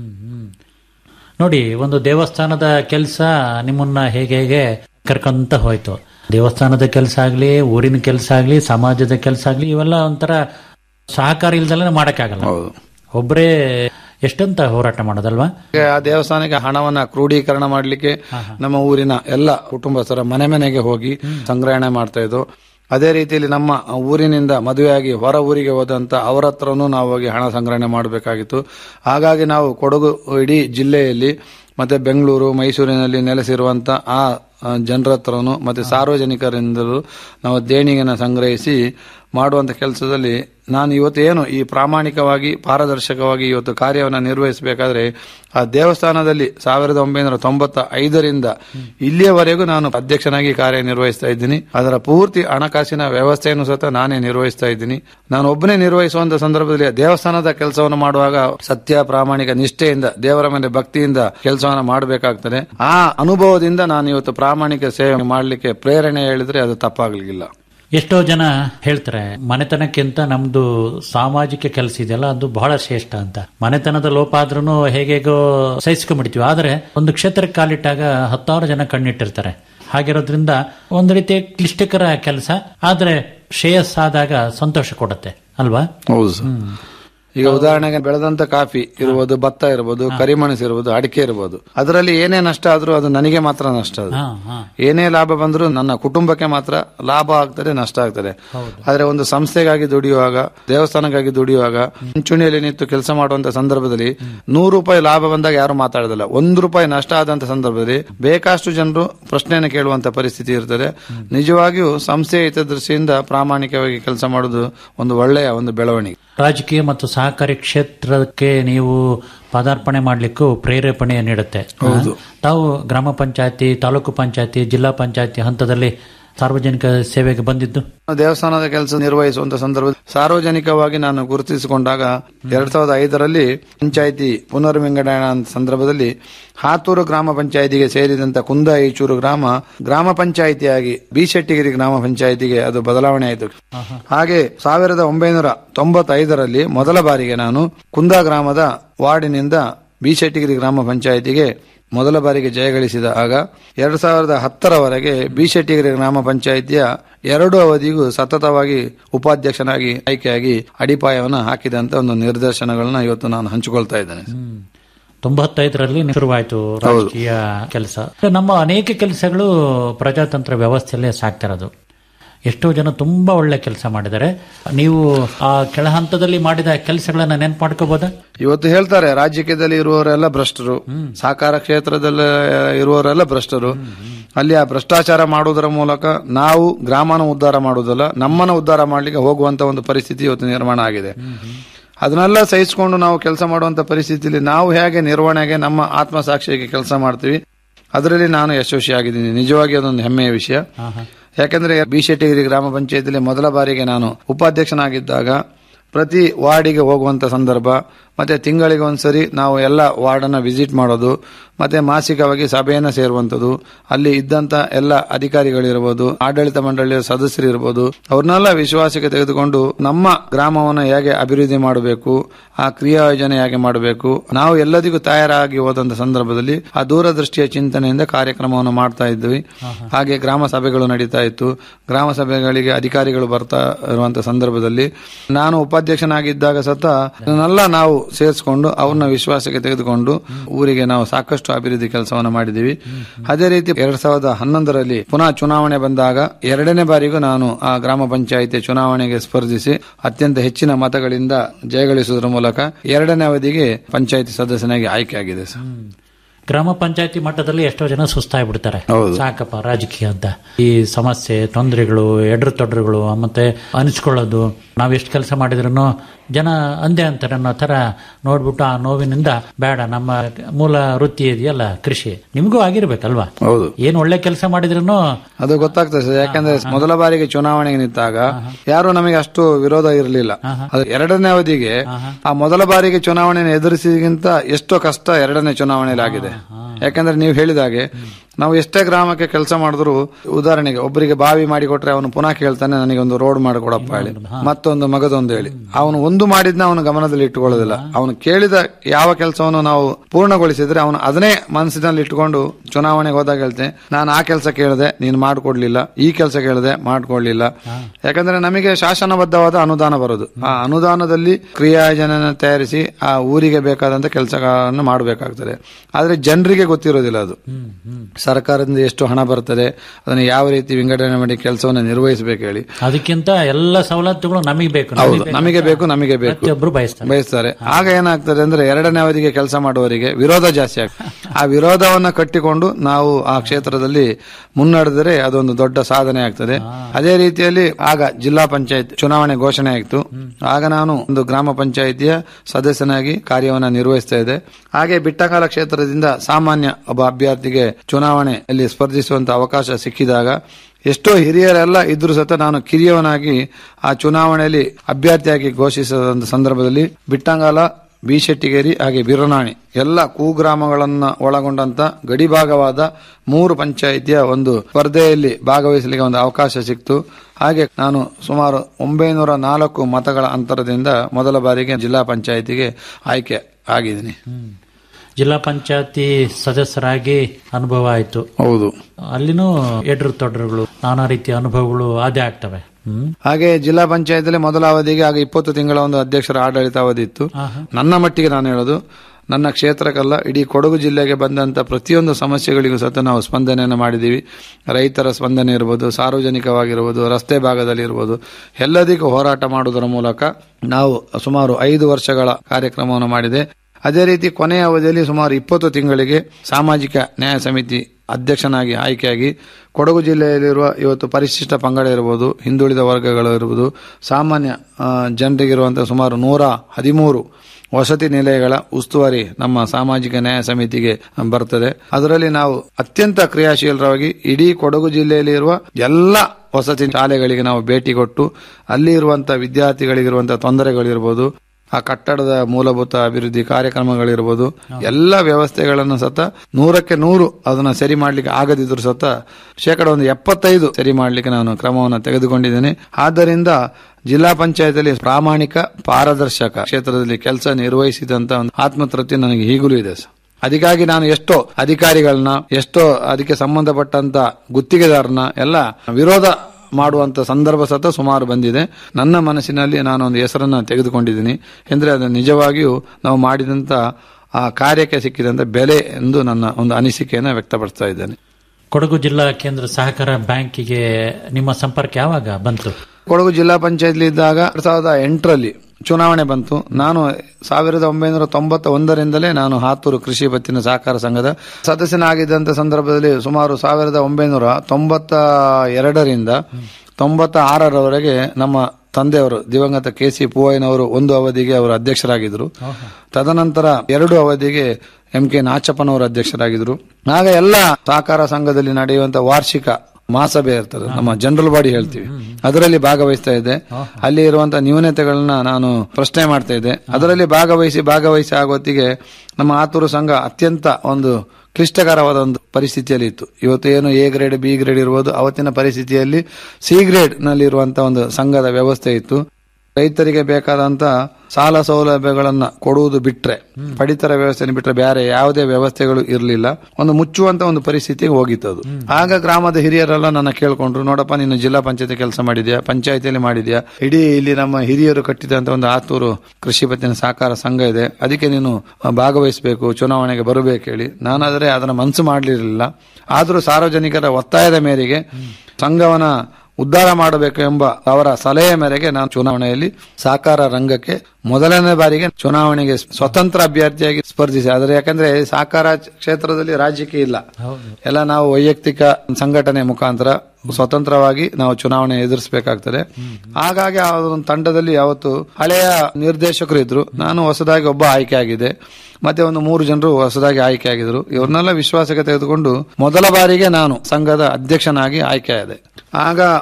S3: ನೋಡಿ ಒಂದು ದೇವಸ್ಥಾನದ ಕೆಲಸ ನಿಮ್ಮನ್ನ ಹೇಗೆ ಹೇಗೆ ಕರ್ಕೊಂತ ಹೋಯ್ತು ದೇವಸ್ಥಾನದ ಕೆಲಸ ಆಗ್ಲಿ ಊರಿನ ಕೆಲಸ ಆಗ್ಲಿ ಸಮಾಜದ ಕೆಲಸ ಆಗ್ಲಿ ಇವೆಲ್ಲ ಒಂಥರ ಸಹಕಾರ ಇಲ್ದಲ್ಲೇ ಮಾಡಕ್ಕಾಗಲ್ಲ
S7: ಹೌದು
S3: ಒಬ್ಬರೇ ಎಷ್ಟಂತ ಹೋರಾಟ ಮಾಡೋದಲ್ವಾ
S7: ಹಾಗೆ ಆ ದೇವಸ್ಥಾನಕ್ಕೆ ಹಣವನ್ನ ಕ್ರೋಢೀಕರಣ ಮಾಡಲಿಕ್ಕೆ ನಮ್ಮ ಊರಿನ ಎಲ್ಲ ಕುಟುಂಬಸ್ಥರ ಮನೆ ಮನೆಗೆ ಹೋಗಿ ಸಂಗ್ರಹಣೆ ಮಾಡ್ತಾ ಇದ್ದು ಅದೇ ರೀತಿಯಲ್ಲಿ ನಮ್ಮ ಊರಿನಿಂದ ಮದುವೆಯಾಗಿ ಹೊರ ಊರಿಗೆ ಹೋದಂತ ಅವರ ಹತ್ರನೂ ನಾವು ಹೋಗಿ ಹಣ ಸಂಗ್ರಹಣೆ ಮಾಡಬೇಕಾಗಿತ್ತು ಹಾಗಾಗಿ ನಾವು ಕೊಡಗು ಇಡೀ ಜಿಲ್ಲೆಯಲ್ಲಿ ಮತ್ತೆ ಬೆಂಗಳೂರು ಮೈಸೂರಿನಲ್ಲಿ ನೆಲೆಸಿರುವಂತ ಆ ಜನರ ಹತ್ರನು ಮತ್ತೆ ಸಾರ್ವಜನಿಕರಿಂದಲೂ ನಾವು ದೇಣಿಗೆನ ಸಂಗ್ರಹಿಸಿ ಮಾಡುವಂತ ಕೆಲಸದಲ್ಲಿ ನಾನು ಇವತ್ತು ಏನು ಈ ಪ್ರಾಮಾಣಿಕವಾಗಿ ಪಾರದರ್ಶಕವಾಗಿ ಇವತ್ತು ಕಾರ್ಯವನ್ನು ನಿರ್ವಹಿಸಬೇಕಾದ್ರೆ ಆ ದೇವಸ್ಥಾನದಲ್ಲಿ ಸಾವಿರದ ಒಂಬೈನೂರ ತೊಂಬತ್ತ ಐದರಿಂದ ಇಲ್ಲಿಯವರೆಗೂ ನಾನು ಅಧ್ಯಕ್ಷನಾಗಿ ಕಾರ್ಯನಿರ್ವಹಿಸ್ತಾ ಇದ್ದೀನಿ ಅದರ ಪೂರ್ತಿ ಹಣಕಾಸಿನ ವ್ಯವಸ್ಥೆಯನ್ನು ಸಹ ನಾನೇ ನಿರ್ವಹಿಸ್ತಾ ಇದ್ದೀನಿ ನಾನು ಒಬ್ಬನೇ ನಿರ್ವಹಿಸುವಂತ ಸಂದರ್ಭದಲ್ಲಿ ದೇವಸ್ಥಾನದ ಕೆಲಸವನ್ನು ಮಾಡುವಾಗ ಸತ್ಯ ಪ್ರಾಮಾಣಿಕ ನಿಷ್ಠೆಯಿಂದ ದೇವರ ಮೇಲೆ ಭಕ್ತಿಯಿಂದ ಕೆಲಸವನ್ನು ಮಾಡಬೇಕಾಗ್ತದೆ ಆ ಅನುಭವದಿಂದ ನಾನು ಇವತ್ತು ಪ್ರಾಮಾಣಿಕ ಸೇವೆ ಮಾಡಲಿಕ್ಕೆ ಪ್ರೇರಣೆ ಹೇಳಿದ್ರೆ ಅದು ತಪ್ಪಾಗಲಿಲ್ಲ
S3: ಎಷ್ಟೋ ಜನ ಹೇಳ್ತಾರೆ ಮನೆತನಕ್ಕಿಂತ ನಮ್ದು ಸಾಮಾಜಿಕ ಕೆಲಸ ಇದೆಯಲ್ಲ ಅದು ಬಹಳ ಶ್ರೇಷ್ಠ ಅಂತ ಮನೆತನದ ಲೋಪ ಆದ್ರೂ ಹೇಗೇಗೋ ಸಹಿಸ್ಕೊಂಡ್ಬಿಡ್ತೀವಿ ಆದ್ರೆ ಒಂದು ಕ್ಷೇತ್ರಕ್ಕೆ ಕಾಲಿಟ್ಟಾಗ ಹತ್ತಾರು ಜನ ಕಣ್ಣಿಟ್ಟಿರ್ತಾರೆ ಹಾಗಿರೋದ್ರಿಂದ ಒಂದು ರೀತಿ ಕ್ಲಿಷ್ಟಕರ ಕೆಲಸ ಆದ್ರೆ ಶ್ರೇಯಸ್ಸಾದಾಗ ಸಂತೋಷ ಕೊಡುತ್ತೆ ಅಲ್ವಾ
S7: ಹೌದು ಸರ್ ಈಗ ಉದಾಹರಣೆಗೆ ಬೆಳೆದಂತ ಕಾಫಿ ಇರ್ಬೋದು ಭತ್ತ ಇರ್ಬೋದು ಕರಿಮೆಣಸು ಇರ್ಬೋದು ಅಡಿಕೆ ಇರ್ಬೋದು ಅದರಲ್ಲಿ ಏನೇ ನಷ್ಟ ಆದ್ರೂ ಅದು ನನಗೆ ಮಾತ್ರ ನಷ್ಟ ಅದು
S3: ಹಾ, ಹಾ.
S7: ಏನೇ ಲಾಭ ಬಂದರೂ ನನ್ನ ಕುಟುಂಬಕ್ಕೆ ಮಾತ್ರ ಲಾಭ ಆಗ್ತದೆ ನಷ್ಟ ಆಗ್ತದೆ ಆದ್ರೆ ಒಂದು ಸಂಸ್ಥೆಗಾಗಿ ದುಡಿಯುವಾಗ ದೇವಸ್ಥಾನಕ್ಕಾಗಿ ದುಡಿಯುವಾಗ ಮುಂಚೂಣಿಯಲ್ಲಿ ನಿಂತು ಕೆಲಸ ಮಾಡುವಂತ ಸಂದರ್ಭದಲ್ಲಿ ನೂರು ರೂಪಾಯಿ ಲಾಭ ಬಂದಾಗ ಯಾರು ಮಾತಾಡೋದಿಲ್ಲ ಒಂದು ರೂಪಾಯಿ ನಷ್ಟ ಆದಂತ ಸಂದರ್ಭದಲ್ಲಿ ಬೇಕಷ್ಟು ಜನರು ಪ್ರಶ್ನೆಯನ್ನು ಕೇಳುವಂತ ಪರಿಸ್ಥಿತಿ ಇರ್ತದೆ ನಿಜವಾಗಿಯೂ ಸಂಸ್ಥೆಯ ಹಿತದೃಷ್ಟಿಯಿಂದ ಪ್ರಾಮಾಣಿಕವಾಗಿ ಕೆಲಸ ಮಾಡೋದು ಒಂದು ಒಳ್ಳೆಯ ಒಂದು ಬೆಳವಣಿಗೆ
S3: ರಾಜಕೀಯ ಮತ್ತು ಸಹಕಾರಿ ಕ್ಷೇತ್ರಕ್ಕೆ ನೀವು ಪದಾರ್ಪಣೆ ಮಾಡ್ಲಿಕ್ಕೂ ಪ್ರೇರೇಪಣೆ ನೀಡುತ್ತೆ ತಾವು ಗ್ರಾಮ ಪಂಚಾಯತಿ ತಾಲೂಕು ಪಂಚಾಯತಿ ಜಿಲ್ಲಾ ಪಂಚಾಯತಿ ಹಂತದಲ್ಲಿ ಸಾರ್ವಜನಿಕ ಸೇವೆಗೆ ಬಂದಿದ್ದು
S7: ದೇವಸ್ಥಾನದ ಕೆಲಸ ನಿರ್ವಹಿಸುವಂತ ಸಂದರ್ಭ ಸಾರ್ವಜನಿಕವಾಗಿ ನಾನು ಗುರುತಿಸಿಕೊಂಡಾಗ ಎರಡ್ ಸಾವಿರದ ಐದರಲ್ಲಿ ಪಂಚಾಯಿತಿ ಪುನರ್ವಿಂಗಡಣೆ ಅಂತ ಸಂದರ್ಭದಲ್ಲಿ ಹಾತೂರು ಗ್ರಾಮ ಪಂಚಾಯಿತಿಗೆ ಸೇರಿದಂತ ಕುಂದ ಈಚೂರು ಗ್ರಾಮ ಗ್ರಾಮ ಪಂಚಾಯಿತಿಯಾಗಿ ಬಿ ಶೆಟ್ಟಿಗಿರಿ ಗ್ರಾಮ ಪಂಚಾಯಿತಿಗೆ ಅದು ಬದಲಾವಣೆ ಆಯಿತು ಹಾಗೆ ಸಾವಿರದ ಒಂಬೈನೂರ ತೊಂಬತ್ತೈದರಲ್ಲಿ ಮೊದಲ ಬಾರಿಗೆ ನಾನು ಕುಂದ ಗ್ರಾಮದ ವಾರ್ಡಿನಿಂದ ಬಿ ಶೆಟ್ಟಿಗಿರಿ ಗ್ರಾಮ ಪಂಚಾಯಿತಿಗೆ ಮೊದಲ ಬಾರಿಗೆ ಜಯಗಳಿಸಿದ ಆಗ ಎರಡ್ ಸಾವಿರದ ಹತ್ತರವರೆಗೆ ಬಿ ಶೆಟ್ಟಿಗಿರಿ ಗ್ರಾಮ ಪಂಚಾಯಿತಿಯ ಎರಡು ಅವಧಿಗೂ ಸತತವಾಗಿ ಉಪಾಧ್ಯಕ್ಷನಾಗಿ ಆಯ್ಕೆಯಾಗಿ ಅಡಿಪಾಯವನ್ನು ಹಾಕಿದಂತ ಒಂದು ನಿದರ್ಶನಗಳನ್ನ ಇವತ್ತು ನಾನು ಹಂಚಿಕೊಳ್ತಾ ಇದ್ದೇನೆ
S3: ತೊಂಬತ್ತೈದರಲ್ಲಿ ಶುರುವಾಯಿತು ರಾಜಕೀಯ ಕೆಲಸ ನಮ್ಮ ಅನೇಕ ಕೆಲಸಗಳು ಪ್ರಜಾತಂತ್ರ ವ್ಯವಸ್ಥೆಯಲ್ಲೇ ಸಾಕ್ತಾ ಇರೋದು ಎಷ್ಟೋ ಜನ ತುಂಬಾ ಒಳ್ಳೆ ಕೆಲಸ ಮಾಡಿದ್ದಾರೆ ನೀವು ಆ ಕೆಳ ಹಂತದಲ್ಲಿ ಮಾಡಿದ ಕೆಲಸಗಳನ್ನ ನೆನ್ಪು ಮಾಡ್ಕೋಬೋದಾ
S7: ಇವತ್ತು ಹೇಳ್ತಾರೆ ರಾಜಕೀಯದಲ್ಲಿ ಇರುವವರೆಲ್ಲ ಭ್ರಷ್ಟರು ಸಹಕಾರ ಕ್ಷೇತ್ರದಲ್ಲಿ ಇರುವವರೆಲ್ಲ ಭ್ರಷ್ಟರು ಅಲ್ಲಿ ಆ ಭ್ರಷ್ಟಾಚಾರ ಮಾಡುವುದರ ಮೂಲಕ ನಾವು ಗ್ರಾಮನ ಉದ್ಧಾರ ಮಾಡುವುದಲ್ಲ ನಮ್ಮನ್ನ ಉದ್ಧಾರ ಮಾಡಲಿಕ್ಕೆ ಹೋಗುವಂತ ಒಂದು ಪರಿಸ್ಥಿತಿ ಇವತ್ತು ನಿರ್ಮಾಣ ಆಗಿದೆ ಅದನ್ನೆಲ್ಲ ಸಹಿಸಿಕೊಂಡು ನಾವು ಕೆಲಸ ಮಾಡುವಂತ ಪರಿಸ್ಥಿತಿಯಲ್ಲಿ ನಾವು ಹೇಗೆ ನಿರ್ವಹಣೆಗೆ ನಮ್ಮ ಆತ್ಮಸಾಕ್ಷಿಗೆ ಕೆಲಸ ಮಾಡ್ತೀವಿ ಅದರಲ್ಲಿ ನಾನು ಯಶಸ್ವಿಯಾಗಿದ್ದೀನಿ ನಿಜವಾಗಿ ಅದೊಂದು ಹೆಮ್ಮೆಯ ವಿಷಯ ಯಾಕಂದ್ರೆ ಬಿ ಶೆಟ್ಟಿಗಿರಿ ಗ್ರಾಮ ಪಂಚಾಯತಿಯಲ್ಲಿ ಮೊದಲ ಬಾರಿಗೆ ನಾನು ಉಪಾಧ್ಯಕ್ಷನಾಗಿದ್ದಾಗ ಪ್ರತಿ ವಾರ್ಡಿಗೆ ಹೋಗುವಂತ ಸಂದರ್ಭ ಮತ್ತೆ ತಿಂಗಳಿಗೆ ಒಂದ್ಸರಿ ನಾವು ಎಲ್ಲ ವಾರ್ಡನ್ನ ವಿಸಿಟ್ ಮಾಡೋದು ಮತ್ತೆ ಮಾಸಿಕವಾಗಿ ಸಭೆಯನ್ನ ಸೇರುವಂತದ್ದು ಅಲ್ಲಿ ಇದ್ದಂತ ಎಲ್ಲ ಅಧಿಕಾರಿಗಳಿರ್ಬೋದು ಆಡಳಿತ ಮಂಡಳಿಯ ಸದಸ್ಯರು ಇರ್ಬೋದು ಅವ್ರನ್ನೆಲ್ಲ ವಿಶ್ವಾಸಕ್ಕೆ ತೆಗೆದುಕೊಂಡು ನಮ್ಮ ಗ್ರಾಮವನ್ನು ಹೇಗೆ ಅಭಿವೃದ್ಧಿ ಮಾಡಬೇಕು ಆ ಕ್ರಿಯಾ ಯೋಜನೆ ಹೇಗೆ ಮಾಡಬೇಕು ನಾವು ಎಲ್ಲದಿಗೂ ತಯಾರಾಗಿ ಹೋದಂತ ಸಂದರ್ಭದಲ್ಲಿ ಆ ದೂರದೃಷ್ಟಿಯ ಚಿಂತನೆಯಿಂದ ಕಾರ್ಯಕ್ರಮವನ್ನು ಮಾಡ್ತಾ ಇದ್ವಿ ಹಾಗೆ ಗ್ರಾಮ ಸಭೆಗಳು ನಡೀತಾ ಇತ್ತು ಗ್ರಾಮ ಸಭೆಗಳಿಗೆ ಅಧಿಕಾರಿಗಳು ಬರ್ತಾ ಇರುವಂತ ಸಂದರ್ಭದಲ್ಲಿ ನಾನು ಉಪಾಧ್ಯಕ್ಷನಾಗಿದ್ದಾಗ ಸತ ಇದನ್ನೆಲ್ಲ ನಾವು ಸೇರಿಸಿಕೊಂಡು ಅವ್ರನ್ನ ವಿಶ್ವಾಸಕ್ಕೆ ತೆಗೆದುಕೊಂಡು ಊರಿಗೆ ನಾವು ಸಾಕಷ್ಟು ಅಭಿವೃದ್ಧಿ ಕೆಲಸವನ್ನು ಮಾಡಿದ್ದೀವಿ ಅದೇ ರೀತಿ ಎರಡ್ ಸಾವಿರದ ಹನ್ನೊಂದರಲ್ಲಿ ಪುನಃ ಚುನಾವಣೆ ಬಂದಾಗ ಎರಡನೇ ಬಾರಿಗೂ ನಾನು ಆ ಗ್ರಾಮ ಪಂಚಾಯಿತಿ ಚುನಾವಣೆಗೆ ಸ್ಪರ್ಧಿಸಿ ಅತ್ಯಂತ ಹೆಚ್ಚಿನ ಮತಗಳಿಂದ ಜಯಗಳಿಸುವುದರ ಮೂಲಕ ಎರಡನೇ ಅವಧಿಗೆ ಪಂಚಾಯಿತಿ ಸದಸ್ಯನಾಗಿ ಆಯ್ಕೆಯಾಗಿದೆ ಸರ್
S3: ಗ್ರಾಮ ಪಂಚಾಯತಿ ಮಟ್ಟದಲ್ಲಿ ಎಷ್ಟೋ ಜನ ಸುಸ್ತಾಗ್ಬಿಡ್ತಾರೆ ಸಾಕಪ್ಪ ರಾಜಕೀಯ ಅಂತ ಈ ಸಮಸ್ಯೆ ತೊಂದರೆಗಳು ಎಡ್ರು ತೊಡ್ರುಗಳು ಮತ್ತೆ ಅನಿಸ್ಕೊಳ್ಳೋದು ನಾವ್ ಎಷ್ಟು ಕೆಲಸ ಮಾಡಿದ್ರು ಜನ ಅಂದೆ ಅಂತಾರೆ ಅನ್ನೋ ತರ ನೋಡ್ಬಿಟ್ಟು ಆ ನೋವಿನಿಂದ ಬೇಡ ನಮ್ಮ ಮೂಲ ವೃತ್ತಿ ಇದೆಯಲ್ಲ ಕೃಷಿ ನಿಮಗೂ ಆಗಿರ್ಬೇಕಲ್ವಾ
S7: ಹೌದು
S3: ಏನ್ ಒಳ್ಳೆ ಕೆಲಸ ಮಾಡಿದ್ರು
S7: ಅದು ಗೊತ್ತಾಗ್ತದೆ ಸರ್ ಯಾಕಂದ್ರೆ ಮೊದಲ ಬಾರಿಗೆ ಚುನಾವಣೆಗೆ ನಿಂತಾಗ ಯಾರು ನಮಗೆ ಅಷ್ಟು ವಿರೋಧ ಇರಲಿಲ್ಲ ಅದು ಎರಡನೇ ಅವಧಿಗೆ ಆ ಮೊದಲ ಬಾರಿಗೆ ಚುನಾವಣೆಯನ್ನು ಎದುರಿಸಿಗಿಂತ ಎಷ್ಟೋ ಕಷ್ಟ ಎರಡನೇ ಚುನಾವಣೆಯಲ್ಲಿ ಆಗಿದೆ ಯಾಕಂದ್ರೆ ನೀವು ಹೇಳಿದ ಹಾಗೆ ನಾವು ಎಷ್ಟೇ ಗ್ರಾಮಕ್ಕೆ ಕೆಲಸ ಮಾಡಿದ್ರು ಉದಾಹರಣೆಗೆ ಒಬ್ಬರಿಗೆ ಬಾವಿ ಮಾಡಿ ಕೊಟ್ರೆ ಅವನು ಪುನಃ ಕೇಳ್ತಾನೆ ನನಗೆ ಒಂದು ರೋಡ್ ಮಾಡಿಕೊಡಪ್ಪ ಹೇಳಿ ಮತ್ತೊಂದು ಮಗದೊಂದು ಹೇಳಿ ಅವನು ಒಂದು ಮಾಡಿದ್ನ ಅವನು ಗಮನದಲ್ಲಿ ಇಟ್ಟುಕೊಳ್ಳೋದಿಲ್ಲ ಅವನು ಕೇಳಿದ ಯಾವ ಕೆಲಸವನ್ನು ನಾವು ಪೂರ್ಣಗೊಳಿಸಿದ್ರೆ ಅವನು ಅದನ್ನೇ ಮನಸ್ಸಿನಲ್ಲಿ ಇಟ್ಟುಕೊಂಡು ಚುನಾವಣೆಗೆ ಹೋದಾಗ ಹೇಳ್ತೇನೆ ನಾನು ಆ ಕೆಲಸ ಕೇಳಿದೆ ನೀನು ಮಾಡಿಕೊಡ್ಲಿಲ್ಲ ಈ ಕೆಲಸ ಕೇಳಿದೆ ಮಾಡ್ಕೊಡ್ಲಿಲ್ಲ ಯಾಕಂದ್ರೆ ನಮಗೆ ಶಾಸನಬದ್ಧವಾದ ಅನುದಾನ ಬರೋದು ಆ ಅನುದಾನದಲ್ಲಿ ಕ್ರಿಯಾಯೋಜನೆ ತಯಾರಿಸಿ ಆ ಊರಿಗೆ ಬೇಕಾದಂತ ಕೆಲಸಗಳನ್ನು ಮಾಡಬೇಕಾಗ್ತದೆ ಆದ್ರೆ ಜನರಿಗೆ ಗೊತ್ತಿರೋದಿಲ್ಲ ಅದು ಸರ್ಕಾರದಿಂದ ಎಷ್ಟು ಹಣ ಬರ್ತದೆ ಅದನ್ನು ಯಾವ ರೀತಿ ವಿಂಗಡಣೆ ಮಾಡಿ ಕೆಲಸವನ್ನು ನಿರ್ವಹಿಸಬೇಕು ಹೇಳಿ
S3: ಅದಕ್ಕಿಂತ ಎಲ್ಲ ಸವಲತ್ತುಗಳು ನಮಗೆ ಬೇಕು
S7: ಹೌದು ನಮಗೆ ಬೇಕು ನಮಗೆ ಬೇಕು
S3: ಪ್ರತಿಯೊಬ್ರು ಬಯಸ್ತಾರೆ
S7: ಬಯಸ್ತಾರೆ ಆಗ ಏನಾಗ್ತದೆ ಅಂದ್ರೆ ಎರಡನೇ ಅವಧಿಗೆ ಕೆಲಸ ಮಾಡುವವರಿಗೆ ವಿರೋಧ ಜಾಸ್ತಿ ಆಗ್ತದೆ ಆ ವಿರೋಧವನ್ನ ಕಟ್ಟಿಕೊಂಡು ನಾವು ಆ ಕ್ಷೇತ್ರದಲ್ಲಿ ಮುನ್ನಡೆದರೆ ಅದೊಂದು ದೊಡ್ಡ ಸಾಧನೆ ಆಗ್ತದೆ ಅದೇ ರೀತಿಯಲ್ಲಿ ಆಗ ಜಿಲ್ಲಾ ಪಂಚಾಯತ್ ಚುನಾವಣೆ ಘೋಷಣೆ ಆಯಿತು ಆಗ ನಾನು ಒಂದು ಗ್ರಾಮ ಪಂಚಾಯಿತಿಯ ಸದಸ್ಯನಾಗಿ ಕಾರ್ಯವನ್ನು ನಿರ್ವಹಿಸ್ತಾ ಇದ್ದೆ ಹಾಗೆ ಬಿಟ್ಟಕಾಲ ಕ್ಷೇತ್ರದಿಂದ ಸಾಮಾನ್ಯ ಒಬ್ಬ ಅಭ್ಯರ್ಥಿಗೆ ಚುನಾವಣೆಯಲ್ಲಿ ಸ್ಪರ್ಧಿಸುವಂತ ಅವಕಾಶ ಸಿಕ್ಕಿದಾಗ ಎಷ್ಟೋ ಹಿರಿಯರೆಲ್ಲ ಇದ್ರು ಸತ ನಾನು ಕಿರಿಯವನಾಗಿ ಆ ಚುನಾವಣೆಯಲ್ಲಿ ಅಭ್ಯರ್ಥಿಯಾಗಿ ಘೋಷಿಸಿದ ಸಂದರ್ಭದಲ್ಲಿ ಬಿಟ್ಟಂಗಾಲ ಬಿಶೆಟ್ಟಿಗೇರಿ ಹಾಗೆ ಬಿರನಾಣಿ ಎಲ್ಲ ಕುಗ್ರಾಮಗಳನ್ನ ಒಳಗೊಂಡಂತ ಗಡಿಭಾಗವಾದ ಮೂರು ಪಂಚಾಯಿತಿಯ ಒಂದು ಸ್ಪರ್ಧೆಯಲ್ಲಿ ಭಾಗವಹಿಸಲಿಕ್ಕೆ ಒಂದು ಅವಕಾಶ ಸಿಕ್ತು ಹಾಗೆ ನಾನು ಸುಮಾರು ಒಂಬೈನೂರ ನಾಲ್ಕು ಮತಗಳ ಅಂತರದಿಂದ ಮೊದಲ ಬಾರಿಗೆ ಜಿಲ್ಲಾ ಪಂಚಾಯಿತಿಗೆ ಆಯ್ಕೆ ಆಗಿದ್ದೀನಿ
S3: ಜಿಲ್ಲಾ ಪಂಚಾಯತಿ ಸದಸ್ಯರಾಗಿ ಅನುಭವ ಆಯ್ತು
S7: ಹೌದು
S3: ಅಲ್ಲಿನೂ ಎಡ್ರು ತೊಡ್ರುಗಳು ನಾನಾ ರೀತಿಯ ಅನುಭವಗಳು ಅದೇ ಆಗ್ತವೆ ಹ್ಮ್
S7: ಹಾಗೆ ಜಿಲ್ಲಾ ಪಂಚಾಯತಿಯಲ್ಲಿ ಮೊದಲ ಅವಧಿಗೆ ಆಗ ಇಪ್ಪತ್ತು ತಿಂಗಳ ಒಂದು ಅಧ್ಯಕ್ಷರ ಆಡಳಿತಾವಧಿ ಇತ್ತು ನನ್ನ ಮಟ್ಟಿಗೆ ನಾನು ಹೇಳೋದು ನನ್ನ ಕ್ಷೇತ್ರಕ್ಕಲ್ಲ ಇಡೀ ಕೊಡಗು ಜಿಲ್ಲೆಗೆ ಬಂದಂತ ಪ್ರತಿಯೊಂದು ಸಮಸ್ಯೆಗಳಿಗೂ ಸಹ ನಾವು ಸ್ಪಂದನೆಯನ್ನು ಮಾಡಿದ್ದೀವಿ ರೈತರ ಸ್ಪಂದನೆ ಇರ್ಬೋದು ಸಾರ್ವಜನಿಕವಾಗಿರ್ಬೋದು ರಸ್ತೆ ಭಾಗದಲ್ಲಿ ಇರ್ಬೋದು ಎಲ್ಲದಕ್ಕೂ ಹೋರಾಟ ಮಾಡುವುದರ ಮೂಲಕ ನಾವು ಸುಮಾರು ಐದು ವರ್ಷಗಳ ಕಾರ್ಯಕ್ರಮವನ್ನು ಮಾಡಿದೆ ಅದೇ ರೀತಿ ಕೊನೆಯ ಅವಧಿಯಲ್ಲಿ ಸುಮಾರು ಇಪ್ಪತ್ತು ತಿಂಗಳಿಗೆ ಸಾಮಾಜಿಕ ನ್ಯಾಯ ಸಮಿತಿ ಅಧ್ಯಕ್ಷನಾಗಿ ಆಯ್ಕೆಯಾಗಿ ಕೊಡಗು ಜಿಲ್ಲೆಯಲ್ಲಿರುವ ಇವತ್ತು ಪರಿಶಿಷ್ಟ ಪಂಗಡ ಇರಬಹುದು ಹಿಂದುಳಿದ ವರ್ಗಗಳು ಇರಬಹುದು ಸಾಮಾನ್ಯ ಆ, ಜನರಿಗಿರುವಂತಹ ಸುಮಾರು ನೂರ ಹದಿಮೂರು ವಸತಿ ನಿಲಯಗಳ ಉಸ್ತುವಾರಿ ನಮ್ಮ ಸಾಮಾಜಿಕ ನ್ಯಾಯ ಸಮಿತಿಗೆ ಬರ್ತದೆ ಅದರಲ್ಲಿ ನಾವು ಅತ್ಯಂತ ಕ್ರಿಯಾಶೀಲರಾಗಿ ಇಡೀ ಕೊಡಗು ಜಿಲ್ಲೆಯಲ್ಲಿ ಇರುವ ಎಲ್ಲ ವಸತಿ ಶಾಲೆಗಳಿಗೆ ನಾವು ಭೇಟಿ ಕೊಟ್ಟು ಅಲ್ಲಿ ಇರುವಂತಹ ವಿದ್ಯಾರ್ಥಿಗಳಿಗಿರುವಂತಹ ತೊಂದರೆಗಳಿರ್ಬೋದು ಆ ಕಟ್ಟಡದ ಮೂಲಭೂತ ಅಭಿವೃದ್ಧಿ ಕಾರ್ಯಕ್ರಮಗಳಿರ್ಬೋದು ಎಲ್ಲ ವ್ಯವಸ್ಥೆಗಳನ್ನು ಸತ ನೂರಕ್ಕೆ ನೂರು ಅದನ್ನ ಸರಿ ಮಾಡ್ಲಿಕ್ಕೆ ಆಗದಿದ್ರು ಸತ ಶೇಕಡ ಒಂದು ಎಪ್ಪತ್ತೈದು ಸರಿ ಮಾಡ್ಲಿಕ್ಕೆ ನಾನು ಕ್ರಮವನ್ನು ತೆಗೆದುಕೊಂಡಿದ್ದೇನೆ ಆದ್ದರಿಂದ ಜಿಲ್ಲಾ ಪಂಚಾಯತಲ್ಲಿ ಪ್ರಾಮಾಣಿಕ ಪಾರದರ್ಶಕ ಕ್ಷೇತ್ರದಲ್ಲಿ ಕೆಲಸ ನಿರ್ವಹಿಸಿದಂತ ಒಂದು ಆತ್ಮತೃಪ್ತಿ ನನಗೆ ಈಗಲೂ ಇದೆ ಸರ್ ಅದಕ್ಕಾಗಿ ನಾನು ಎಷ್ಟೋ ಅಧಿಕಾರಿಗಳನ್ನ ಎಷ್ಟೋ ಅದಕ್ಕೆ ಸಂಬಂಧಪಟ್ಟಂತ ಗುತ್ತಿಗೆದಾರನ ಎಲ್ಲ ವಿರೋಧ ಮಾಡುವಂತ ಸಂದರ್ಭ ಸತ ಸುಮಾರು ಬಂದಿದೆ ನನ್ನ ಮನಸ್ಸಿನಲ್ಲಿ ನಾನು ಒಂದು ಹೆಸರನ್ನ ತೆಗೆದುಕೊಂಡಿದ್ದೀನಿ ಅಂದ್ರೆ ಅದು ನಿಜವಾಗಿಯೂ ನಾವು ಮಾಡಿದಂತ ಆ ಕಾರ್ಯಕ್ಕೆ ಸಿಕ್ಕಿದಂತ ಬೆಲೆ ಎಂದು ನನ್ನ ಒಂದು ಅನಿಸಿಕೆಯನ್ನು ವ್ಯಕ್ತಪಡಿಸ್ತಾ ಇದ್ದೇನೆ
S3: ಕೊಡಗು ಜಿಲ್ಲಾ ಕೇಂದ್ರ ಸಹಕಾರ ಬ್ಯಾಂಕಿಗೆ ನಿಮ್ಮ ಸಂಪರ್ಕ ಯಾವಾಗ ಬಂತು
S7: ಕೊಡಗು ಜಿಲ್ಲಾ ಪಂಚಾಯತ್ ಇದ್ದಾಗ ಎರಡ್ ಸಾವಿರದ ಎಂಟರಲ್ಲಿ ಚುನಾವಣೆ ಬಂತು ನಾನು ಸಾವಿರದ ಒಂಬೈನೂರ ತೊಂಬತ್ತ ಒಂದರಿಂದಲೇ ನಾನು ಹಾತೂರು ಕೃಷಿ ಪತ್ತಿನ ಸಹಕಾರ ಸಂಘದ ಸದಸ್ಯನಾಗಿದ್ದಂತ ಸಂದರ್ಭದಲ್ಲಿ ಸುಮಾರು ಸಾವಿರದ ಒಂಬೈನೂರ ತೊಂಬತ್ತ ಎರಡರಿಂದ ತೊಂಬತ್ತ ಆರರವರೆಗೆ ನಮ್ಮ ತಂದೆಯವರು ದಿವಂಗತ ಕೆ ಸಿ ಪೂವಯ್ಯನವರು ಒಂದು ಅವಧಿಗೆ ಅವರು ಅಧ್ಯಕ್ಷರಾಗಿದ್ದರು ತದನಂತರ ಎರಡು ಅವಧಿಗೆ ಎಂ ಕೆ ನಾಚಪ್ಪನವರು ಅಧ್ಯಕ್ಷರಾಗಿದ್ದರು ಆಗ ಎಲ್ಲ ಸಹಕಾರ ಸಂಘದಲ್ಲಿ ನಡೆಯುವಂತಹ ವಾರ್ಷಿಕ ಮಹಾಸಭೆ ಇರ್ತದೆ ನಮ್ಮ ಜನರಲ್ ಬಾಡಿ ಹೇಳ್ತೀವಿ ಅದರಲ್ಲಿ ಭಾಗವಹಿಸ್ತಾ ಇದ್ದೆ ಅಲ್ಲಿ ಇರುವಂತಹ ನ್ಯೂನತೆಗಳನ್ನ ನಾನು ಪ್ರಶ್ನೆ ಮಾಡ್ತಾ ಇದ್ದೆ ಅದರಲ್ಲಿ ಭಾಗವಹಿಸಿ ಭಾಗವಹಿಸಿ ಆಗೋತ್ತಿಗೆ ನಮ್ಮ ಆತೂರು ಸಂಘ ಅತ್ಯಂತ ಒಂದು ಕ್ಲಿಷ್ಟಕರವಾದ ಒಂದು ಪರಿಸ್ಥಿತಿಯಲ್ಲಿ ಇತ್ತು ಇವತ್ತು ಏನು ಎ ಗ್ರೇಡ್ ಬಿ ಗ್ರೇಡ್ ಇರ್ಬೋದು ಅವತ್ತಿನ ಪರಿಸ್ಥಿತಿಯಲ್ಲಿ ಸಿ ಗ್ರೇಡ್ ನಲ್ಲಿ ಇರುವಂತಹ ಒಂದು ಸಂಘದ ವ್ಯವಸ್ಥೆ ಇತ್ತು ರೈತರಿಗೆ ಬೇಕಾದಂತ ಸಾಲ ಸೌಲಭ್ಯಗಳನ್ನ ಕೊಡುವುದು ಬಿಟ್ರೆ ಪಡಿತರ ವ್ಯವಸ್ಥೆ ಬಿಟ್ರೆ ಬೇರೆ ಯಾವುದೇ ವ್ಯವಸ್ಥೆಗಳು ಇರಲಿಲ್ಲ ಒಂದು ಮುಚ್ಚುವಂತ ಒಂದು ಪರಿಸ್ಥಿತಿಗೆ ಹೋಗಿತ್ತು ಅದು ಆಗ ಗ್ರಾಮದ ಹಿರಿಯರೆಲ್ಲ ನನ್ನ ಕೇಳ್ಕೊಂಡ್ರು ನೋಡಪ್ಪ ನೀನು ಜಿಲ್ಲಾ ಪಂಚಾಯತಿ ಕೆಲಸ ಮಾಡಿದ್ಯಾ ಪಂಚಾಯತಿಯಲ್ಲಿ ಮಾಡಿದ್ಯಾ ಇಡೀ ಇಲ್ಲಿ ನಮ್ಮ ಹಿರಿಯರು ಕಟ್ಟಿದಂತ ಒಂದು ಆತೂರು ಕೃಷಿ ಪತ್ತಿನ ಸಹಕಾರ ಸಂಘ ಇದೆ ಅದಕ್ಕೆ ನೀನು ಭಾಗವಹಿಸಬೇಕು ಚುನಾವಣೆಗೆ ಬರಬೇಕು ಹೇಳಿ ನಾನಾದರೆ ಅದನ್ನ ಮನಸ್ಸು ಮಾಡಲಿರಲಿಲ್ಲ ಆದರೂ ಸಾರ್ವಜನಿಕರ ಒತ್ತಾಯದ ಮೇರೆಗೆ ಸಂಘವನ್ನ ಉದ್ಧಾರ ಮಾಡಬೇಕು ಎಂಬ ಅವರ ಸಲಹೆ ಮೇರೆಗೆ ನಾನು ಚುನಾವಣೆಯಲ್ಲಿ ಸಹಕಾರ ರಂಗಕ್ಕೆ ಮೊದಲನೇ ಬಾರಿಗೆ ಚುನಾವಣೆಗೆ ಸ್ವತಂತ್ರ ಅಭ್ಯರ್ಥಿಯಾಗಿ ಸ್ಪರ್ಧಿಸಿ ಆದರೆ ಯಾಕಂದ್ರೆ ಸಹಕಾರ ಕ್ಷೇತ್ರದಲ್ಲಿ ರಾಜಕೀಯ ಇಲ್ಲ ಎಲ್ಲ ನಾವು ವೈಯಕ್ತಿಕ ಸಂಘಟನೆ ಮುಖಾಂತರ ಸ್ವತಂತ್ರವಾಗಿ ನಾವು ಚುನಾವಣೆ ಎದುರಿಸಬೇಕಾಗ್ತದೆ ಹಾಗಾಗಿ ಆ ಒಂದು ತಂಡದಲ್ಲಿ ಯಾವತ್ತು ಹಳೆಯ ನಿರ್ದೇಶಕರು ಇದ್ರು ನಾನು ಹೊಸದಾಗಿ ಒಬ್ಬ ಆಯ್ಕೆ ಆಗಿದೆ ಮತ್ತೆ ಒಂದು ಮೂರು ಜನರು ಹೊಸದಾಗಿ ಆಯ್ಕೆ ಆಗಿದ್ರು ಇವ್ರನ್ನೆಲ್ಲ ವಿಶ್ವಾಸಕ್ಕೆ ತೆಗೆದುಕೊಂಡು ಮೊದಲ ಬಾರಿಗೆ ನಾನು ಸಂಘದ ಅಧ್ಯಕ್ಷನಾಗಿ ಆಯ್ಕೆಯಾದೆ ಆಗ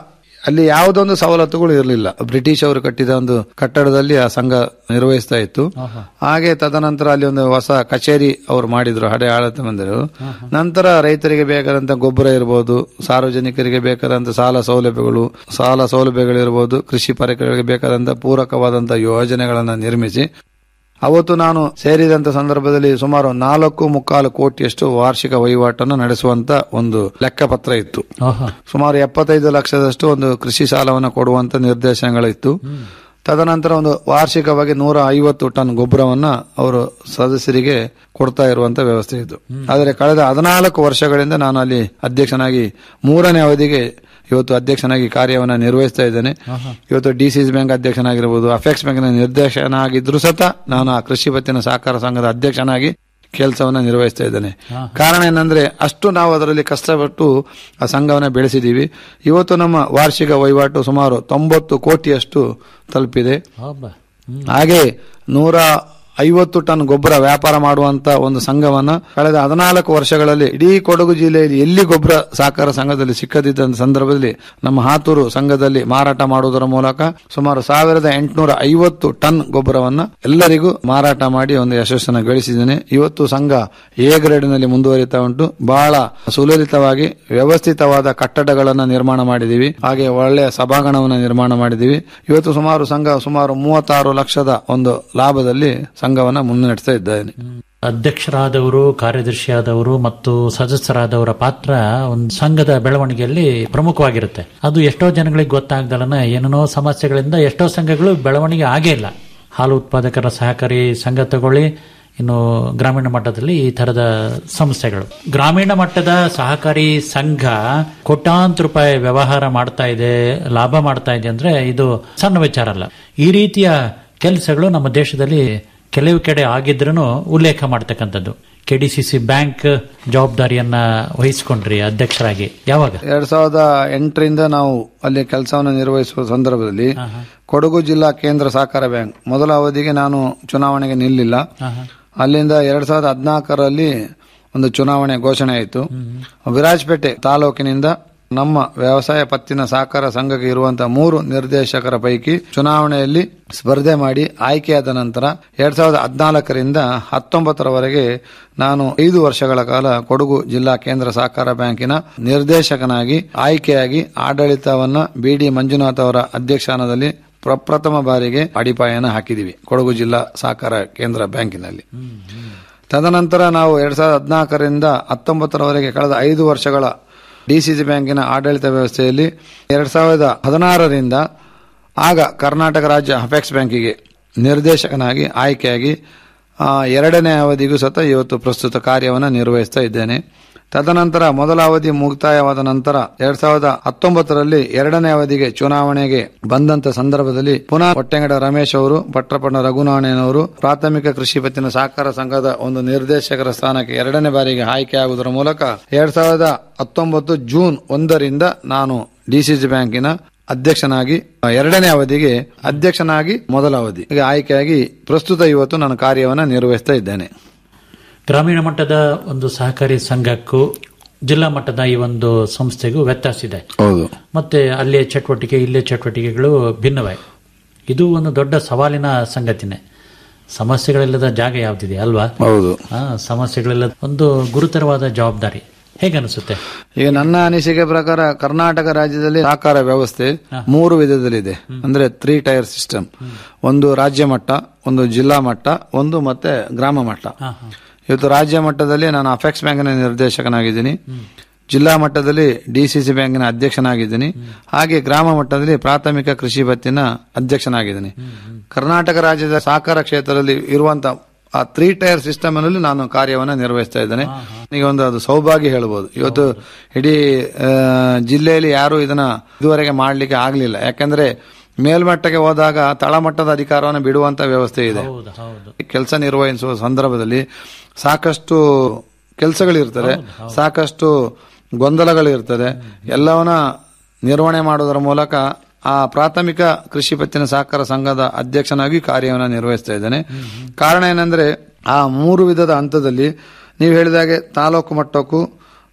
S7: ಅಲ್ಲಿ ಯಾವುದೊಂದು ಸವಲತ್ತುಗಳು ಇರಲಿಲ್ಲ ಬ್ರಿಟಿಷ್ ಅವರು ಕಟ್ಟಿದ ಒಂದು ಕಟ್ಟಡದಲ್ಲಿ ಆ ಸಂಘ ನಿರ್ವಹಿಸ್ತಾ ಇತ್ತು ಹಾಗೆ ತದನಂತರ ಅಲ್ಲಿ ಒಂದು ಹೊಸ ಕಚೇರಿ ಅವರು ಮಾಡಿದ್ರು ಹಡೆ ಆಡಳಿತ ಮಂದಿರು ನಂತರ ರೈತರಿಗೆ ಬೇಕಾದಂತ ಗೊಬ್ಬರ ಇರಬಹುದು ಸಾರ್ವಜನಿಕರಿಗೆ ಬೇಕಾದಂತ ಸಾಲ ಸೌಲಭ್ಯಗಳು ಸಾಲ ಸೌಲಭ್ಯಗಳಿರ್ಬೋದು ಕೃಷಿ ಪರಿಕರಗಳಿಗೆ ಬೇಕಾದಂತ ಪೂರಕವಾದಂತ ಯೋಜನೆಗಳನ್ನ ನಿರ್ಮಿಸಿ ಅವತ್ತು ನಾನು ಸೇರಿದಂತ ಸಂದರ್ಭದಲ್ಲಿ ಸುಮಾರು ನಾಲ್ಕು ಮುಕ್ಕಾಲು ಕೋಟಿಯಷ್ಟು ವಾರ್ಷಿಕ ವಹಿವಾಟನ್ನು ನಡೆಸುವಂತ ಒಂದು ಲೆಕ್ಕಪತ್ರ ಇತ್ತು
S3: ಓಹೋ
S7: ಸುಮಾರು ಎಪ್ಪತ್ತೈದು ಲಕ್ಷದಷ್ಟು ಒಂದು ಕೃಷಿ ಸಾಲವನ್ನು ಕೊಡುವಂತ ನಿರ್ದೇಶನಗಳಿತ್ತು ತದನಂತರ ಒಂದು ವಾರ್ಷಿಕವಾಗಿ ನೂರ ಐವತ್ತು ಟನ್ ಗೊಬ್ಬರವನ್ನ ಅವರು ಸದಸ್ಯರಿಗೆ ಕೊಡ್ತಾ ಇರುವಂತ ವ್ಯವಸ್ಥೆ ಇತ್ತು ಆದರೆ ಕಳೆದ ಹದಿನಾಲ್ಕು ವರ್ಷಗಳಿಂದ ನಾನು ಅಲ್ಲಿ ಅಧ್ಯಕ್ಷನಾಗಿ ಮೂರನೇ ಅವಧಿಗೆ ಇವತ್ತು ಅಧ್ಯಕ್ಷನಾಗಿ ಕಾರ್ಯವನ್ನು ನಿರ್ವಹಿಸ್ತಾ ಇದ್ದೇನೆ ಇವತ್ತು ಡಿಸಿಸಿ ಬ್ಯಾಂಕ್ ಅಧ್ಯಕ್ಷನಾಗಿರ್ಬೋದು ಅಫೆಕ್ಸ್ ಬ್ಯಾಂಕ್ನ ನಿರ್ದೇಶಕನಾಗಿದ್ರು ಸತ ನಾನು ಆ ಕೃಷಿ ಪತ್ತಿನ ಸಹಕಾರ ಸಂಘದ ಅಧ್ಯಕ್ಷನಾಗಿ ಕೆಲಸವನ್ನ ನಿರ್ವಹಿಸ್ತಾ ಇದ್ದೇನೆ ಕಾರಣ ಏನಂದ್ರೆ ಅಷ್ಟು ನಾವು ಅದರಲ್ಲಿ ಕಷ್ಟಪಟ್ಟು ಆ ಸಂಘವನ್ನ ಬೆಳೆಸಿದೀವಿ ಇವತ್ತು ನಮ್ಮ ವಾರ್ಷಿಕ ವಹಿವಾಟು ಸುಮಾರು ತೊಂಬತ್ತು ಕೋಟಿಯಷ್ಟು ತಲುಪಿದೆ
S3: ಹಬ್ಬ
S7: ಹಾಗೆ ನೂರ ಐವತ್ತು ಟನ್ ಗೊಬ್ಬರ ವ್ಯಾಪಾರ ಮಾಡುವಂತ ಒಂದು ಸಂಘವನ್ನ ಕಳೆದ ಹದಿನಾಲ್ಕು ವರ್ಷಗಳಲ್ಲಿ ಇಡೀ ಕೊಡಗು ಜಿಲ್ಲೆಯಲ್ಲಿ ಎಲ್ಲಿ ಗೊಬ್ಬರ ಸಹಕಾರ ಸಂಘದಲ್ಲಿ ಸಿಕ್ಕದಿದ್ದ ಸಂದರ್ಭದಲ್ಲಿ ನಮ್ಮ ಹಾತೂರು ಸಂಘದಲ್ಲಿ ಮಾರಾಟ ಮಾಡುವುದರ ಮೂಲಕ ಸುಮಾರು ಸಾವಿರದ ಎಂಟುನೂರ ಐವತ್ತು ಟನ್ ಗೊಬ್ಬರವನ್ನ ಎಲ್ಲರಿಗೂ ಮಾರಾಟ ಮಾಡಿ ಒಂದು ಯಶಸ್ಸನ್ನು ಗಳಿಸಿದ್ದೇನೆ ಇವತ್ತು ಸಂಘ ಎ ಗ್ರೇಡ್ನಲ್ಲಿ ಮುಂದುವರಿತಾ ಉಂಟು ಬಹಳ ಸುಲಲಿತವಾಗಿ ವ್ಯವಸ್ಥಿತವಾದ ಕಟ್ಟಡಗಳನ್ನು ನಿರ್ಮಾಣ ಮಾಡಿದೀವಿ ಹಾಗೆ ಒಳ್ಳೆಯ ಸಭಾಂಗಣವನ್ನು ನಿರ್ಮಾಣ ಮಾಡಿದೀವಿ ಇವತ್ತು ಸುಮಾರು ಸಂಘ ಸುಮಾರು ಮೂವತ್ತಾರು ಲಕ್ಷದ ಒಂದು ಲಾಭದಲ್ಲಿ ಸಂಘವನ್ನ ಮುನ್ನಡೆಸ್ತಾ ಇದ್ದೇನೆ
S3: ಅಧ್ಯಕ್ಷರಾದವರು ಕಾರ್ಯದರ್ಶಿಯಾದವರು ಮತ್ತು ಸದಸ್ಯರಾದವರ ಪಾತ್ರ ಒಂದು ಸಂಘದ ಬೆಳವಣಿಗೆಯಲ್ಲಿ ಪ್ರಮುಖವಾಗಿರುತ್ತೆ ಅದು ಎಷ್ಟೋ ಜನಗಳಿಗೆ ಗೊತ್ತಾಗ್ದಲನ ಏನೇನೋ ಸಮಸ್ಯೆಗಳಿಂದ ಎಷ್ಟೋ ಸಂಘಗಳು ಬೆಳವಣಿಗೆ ಆಗೇ ಇಲ್ಲ ಹಾಲು ಉತ್ಪಾದಕರ ಸಹಕಾರಿ ಸಂಘ ತಗೊಳ್ಳಿ ಇನ್ನು ಗ್ರಾಮೀಣ ಮಟ್ಟದಲ್ಲಿ ಈ ತರದ ಸಮಸ್ಯೆಗಳು ಗ್ರಾಮೀಣ ಮಟ್ಟದ ಸಹಕಾರಿ ಸಂಘ ಕೋಟ್ಯಾಂತರ ರೂಪಾಯಿ ವ್ಯವಹಾರ ಮಾಡ್ತಾ ಇದೆ ಲಾಭ ಮಾಡ್ತಾ ಇದೆ ಅಂದ್ರೆ ಇದು ಸಣ್ಣ ವಿಚಾರ ಅಲ್ಲ ಈ ರೀತಿಯ ಕೆಲಸಗಳು ನಮ್ಮ ದೇಶದಲ್ಲಿ ಕೆಲವು ಕಡೆ ಆಗಿದ್ರೂ ಉಲ್ಲೇಖ ಮಾಡ್ತಕ್ಕಂಥದ್ದು ಕೆಡಿಸಿಸಿ ಬ್ಯಾಂಕ್ ಜವಾಬ್ದಾರಿಯನ್ನ ವಹಿಸಿಕೊಂಡ್ರಿ ಅಧ್ಯಕ್ಷರಾಗಿ ಯಾವಾಗ
S7: ಎರಡ್ ಸಾವಿರದ ಎಂಟರಿಂದ ನಾವು ಅಲ್ಲಿ ಕೆಲಸವನ್ನು ನಿರ್ವಹಿಸುವ ಸಂದರ್ಭದಲ್ಲಿ ಕೊಡಗು ಜಿಲ್ಲಾ ಕೇಂದ್ರ ಸಹಕಾರ ಬ್ಯಾಂಕ್ ಮೊದಲ ಅವಧಿಗೆ ನಾನು ಚುನಾವಣೆಗೆ ನಿಲ್ಲಿಲ್ಲ ಅಲ್ಲಿಂದ ಎರಡ್ ಸಾವಿರದ ಹದಿನಾಲ್ಕರಲ್ಲಿ ಒಂದು ಚುನಾವಣೆ ಘೋಷಣೆ ಆಯಿತು ವಿರಾಜಪೇಟೆ ತಾಲೂಕಿನಿಂದ ನಮ್ಮ ವ್ಯವಸಾಯ ಪತ್ತಿನ ಸಹಕಾರ ಸಂಘಕ್ಕೆ ಇರುವಂತಹ ಮೂರು ನಿರ್ದೇಶಕರ ಪೈಕಿ ಚುನಾವಣೆಯಲ್ಲಿ ಸ್ಪರ್ಧೆ ಮಾಡಿ ಆಯ್ಕೆಯಾದ ನಂತರ ಎರಡ್ ಸಾವಿರದ ಹದಿನಾಲ್ಕರಿಂದ ಹತ್ತೊಂಬತ್ತರವರೆಗೆ ನಾನು ಐದು ವರ್ಷಗಳ ಕಾಲ ಕೊಡಗು ಜಿಲ್ಲಾ ಕೇಂದ್ರ ಸಹಕಾರ ಬ್ಯಾಂಕಿನ ನಿರ್ದೇಶಕನಾಗಿ ಆಯ್ಕೆಯಾಗಿ ಆಡಳಿತವನ್ನ ಬಿಡಿ ಮಂಜುನಾಥ್ ಅವರ ಅಧ್ಯಕ್ಷಾನದಲ್ಲಿ ಪ್ರಪ್ರಥಮ ಬಾರಿಗೆ ಅಡಿಪಾಯನ ಹಾಕಿದೀವಿ ಕೊಡಗು ಜಿಲ್ಲಾ ಸಹಕಾರ ಕೇಂದ್ರ ಬ್ಯಾಂಕಿನಲ್ಲಿ ತದನಂತರ ನಾವು ಎರಡ್ ಸಾವಿರದ ಹದಿನಾಲ್ಕರಿಂದ ಹತ್ತೊಂಬತ್ತರವರೆಗೆ ಕಳೆದ ಐದು ವರ್ಷಗಳ ಡಿಸಿಸಿ ಬ್ಯಾಂಕಿನ ಆಡಳಿತ ವ್ಯವಸ್ಥೆಯಲ್ಲಿ ಎರಡ್ ಸಾವಿರದ ಹದಿನಾರರಿಂದ ಆಗ ಕರ್ನಾಟಕ ರಾಜ್ಯ ಅಪೆಕ್ಸ್ ಬ್ಯಾಂಕಿಗೆ ನಿರ್ದೇಶಕನಾಗಿ ಆಯ್ಕೆಯಾಗಿ ಆ, ಎರಡನೇ ಅವಧಿಗೂ ಸತ ಇವತ್ತು ಪ್ರಸ್ತುತ ಕಾರ್ಯವನ್ನು ನಿರ್ವಹಿಸ್ತಾ ಇದ್ದೇನೆ ತದನಂತರ ಮೊದಲ ಅವಧಿ ಮುಕ್ತಾಯವಾದ ನಂತರ ಎರಡ್ ಸಾವಿರದ ಹತ್ತೊಂಬತ್ತರಲ್ಲಿ ಎರಡನೇ ಅವಧಿಗೆ ಚುನಾವಣೆಗೆ ಬಂದಂತ ಸಂದರ್ಭದಲ್ಲಿ ಪುನಃ ಹೊಟ್ಟೆಂಗಡ ರಮೇಶ್ ಅವರು ಭಟ್ರಪಣ್ಣ ರಘುನಾರಾಯಣವರು ಪ್ರಾಥಮಿಕ ಕೃಷಿ ಪತ್ತಿನ ಸಹಕಾರ ಸಂಘದ ಒಂದು ನಿರ್ದೇಶಕರ ಸ್ಥಾನಕ್ಕೆ ಎರಡನೇ ಬಾರಿಗೆ ಆಯ್ಕೆಯಾಗುವುದರ ಮೂಲಕ ಎರಡ್ ಸಾವಿರದ ಹತ್ತೊಂಬತ್ತು ಜೂನ್ ಒಂದರಿಂದ ನಾನು ಡಿಸಿಸಿ ಬ್ಯಾಂಕಿನ ಅಧ್ಯಕ್ಷನಾಗಿ ಆ, ಎರಡನೇ ಅವಧಿಗೆ ಅಧ್ಯಕ್ಷನಾಗಿ ಮೊದಲ ಅವಧಿ ಹೀಗೆ ಆಯ್ಕೆಯಾಗಿ ಪ್ರಸ್ತುತ ಇವತ್ತು ನಾನು ಕಾರ್ಯವನ್ನು ನಿರ್ವಹಿಸ್ತಾ ಇದ್ದೇನೆ
S3: ಗ್ರಾಮೀಣ ಮಟ್ಟದ ಒಂದು ಸಹಕಾರಿ ಸಂಘಕ್ಕೂ ಜಿಲ್ಲಾ ಮಟ್ಟದ ಈ ಒಂದು ಸಂಸ್ಥೆಗೂ ವ್ಯತ್ಯಾಸ ಇದೆ
S7: ಹೌದು
S3: ಮತ್ತೆ ಅಲ್ಲಿಯ ಚಟುವಟಿಕೆ ಇಲ್ಲಿಯ ಚಟುವಟಿಕೆಗಳು ಭಿನ್ನವೇ ಇದು ಒಂದು ದೊಡ್ಡ ಸವಾಲಿನ ಸಂಗತಿನೇ ಸಮಸ್ಯೆಗಳಿಲ್ಲದ ಜಾಗ ಯಾವ್ದಿದೆ ಅಲ್ವಾ
S7: ಹೌದು
S3: ಆ, ಸಮಸ್ಯೆಗಳಿಲ್ಲದ ಒಂದು ಗುರುತರವಾದ ಜವಾಬ್ದಾರಿ ಹೇಗನ್ನಿಸುತ್ತೆ
S7: ಈಗ ನನ್ನ ಅನಿಸಿಕೆ ಪ್ರಕಾರ ಕರ್ನಾಟಕ ರಾಜ್ಯದಲ್ಲಿ ಸಹಕಾರ ವ್ಯವಸ್ಥೆ ಮೂರು ವಿಧದಲ್ಲಿದೆ ಅಂದ್ರೆ ತ್ರೀ ಟೈರ್ ಸಿಸ್ಟಮ್ ಒಂದು ರಾಜ್ಯ ಮಟ್ಟ ಒಂದು ಜಿಲ್ಲಾ ಮಟ್ಟ ಒಂದು ಮತ್ತೆ ಗ್ರಾಮ ಮಟ್ಟ ಇವತ್ತು ರಾಜ್ಯ ಮಟ್ಟದಲ್ಲಿ ನಾನು ಅಫೆಕ್ಸ್ ಬ್ಯಾಂಕಿನ ನಿರ್ದೇಶಕನಾಗಿದ್ದೀನಿ ಜಿಲ್ಲಾ ಮಟ್ಟದಲ್ಲಿ ಡಿಸಿಸಿ ಬ್ಯಾಂಕಿನ ಅಧ್ಯಕ್ಷನಾಗಿದ್ದೀನಿ ಹಾಗೆ ಗ್ರಾಮ ಮಟ್ಟದಲ್ಲಿ ಪ್ರಾಥಮಿಕ ಕೃಷಿ ಭತ್ತಿನ ಅಧ್ಯಕ್ಷನಾಗಿದ್ದೀನಿ ಕರ್ನಾಟಕ ರಾಜ್ಯದ ಸಹಕಾರ ಕ್ಷೇತ್ರದಲ್ಲಿ ಇರುವಂತ ಆ ತ್ರೀ ಟೈರ್ ಸಿಸ್ಟಮ್ ನಲ್ಲಿ ನಾನು ಕಾರ್ಯವನ್ನು ನಿರ್ವಹಿಸ್ತಾ ಇದ್ದೇನೆ ಈಗ ಒಂದು ಅದು ಸೌಭಾಗ್ಯ ಹೇಳ್ಬೋದು ಇವತ್ತು ಇಡೀ ಆ, ಜಿಲ್ಲೆಯಲ್ಲಿ ಯಾರು ಇದನ್ನ ಇದುವರೆಗೆ ಮಾಡಲಿಕ್ಕೆ ಆಗಲಿಲ್ಲ ಯಾಕಂದ್ರೆ ಮೇಲ್ಮಟ್ಟಕ್ಕೆ ಹೋದಾಗ ತಳಮಟ್ಟದ ಅಧಿಕಾರವನ್ನು ಬಿಡುವಂತ ವ್ಯವಸ್ಥೆ ಇದೆ
S3: ಹೌದು ಹೌದು
S7: ಕೆಲಸ ನಿರ್ವಹಿಸುವ ಸಂದರ್ಭದಲ್ಲಿ ಸಾಕಷ್ಟು ಕೆಲಸಗಳಿರ್ತದೆ ಸಾಕಷ್ಟು ಗೊಂದಲಗಳಿರ್ತದೆ ಎಲ್ಲವನ್ನ ನಿರ್ವಹಣೆ ಮಾಡುವುದರ ಮೂಲಕ ಆ ಪ್ರಾಥಮಿಕ ಕೃಷಿ ಪತ್ತಿನ ಸಹಕಾರ ಸಂಘದ ಅಧ್ಯಕ್ಷನಾಗಿ ಕಾರ್ಯವನ್ನು ನಿರ್ವಹಿಸ್ತಾ ಇದ್ದೇನೆ ಕಾರಣ ಏನಂದ್ರೆ ಆ ಮೂರು ವಿಧದ ಹಂತದಲ್ಲಿ ನೀವು ಹೇಳಿದಾಗೆ ತಾಲೂಕು ಮಟ್ಟಕ್ಕೂ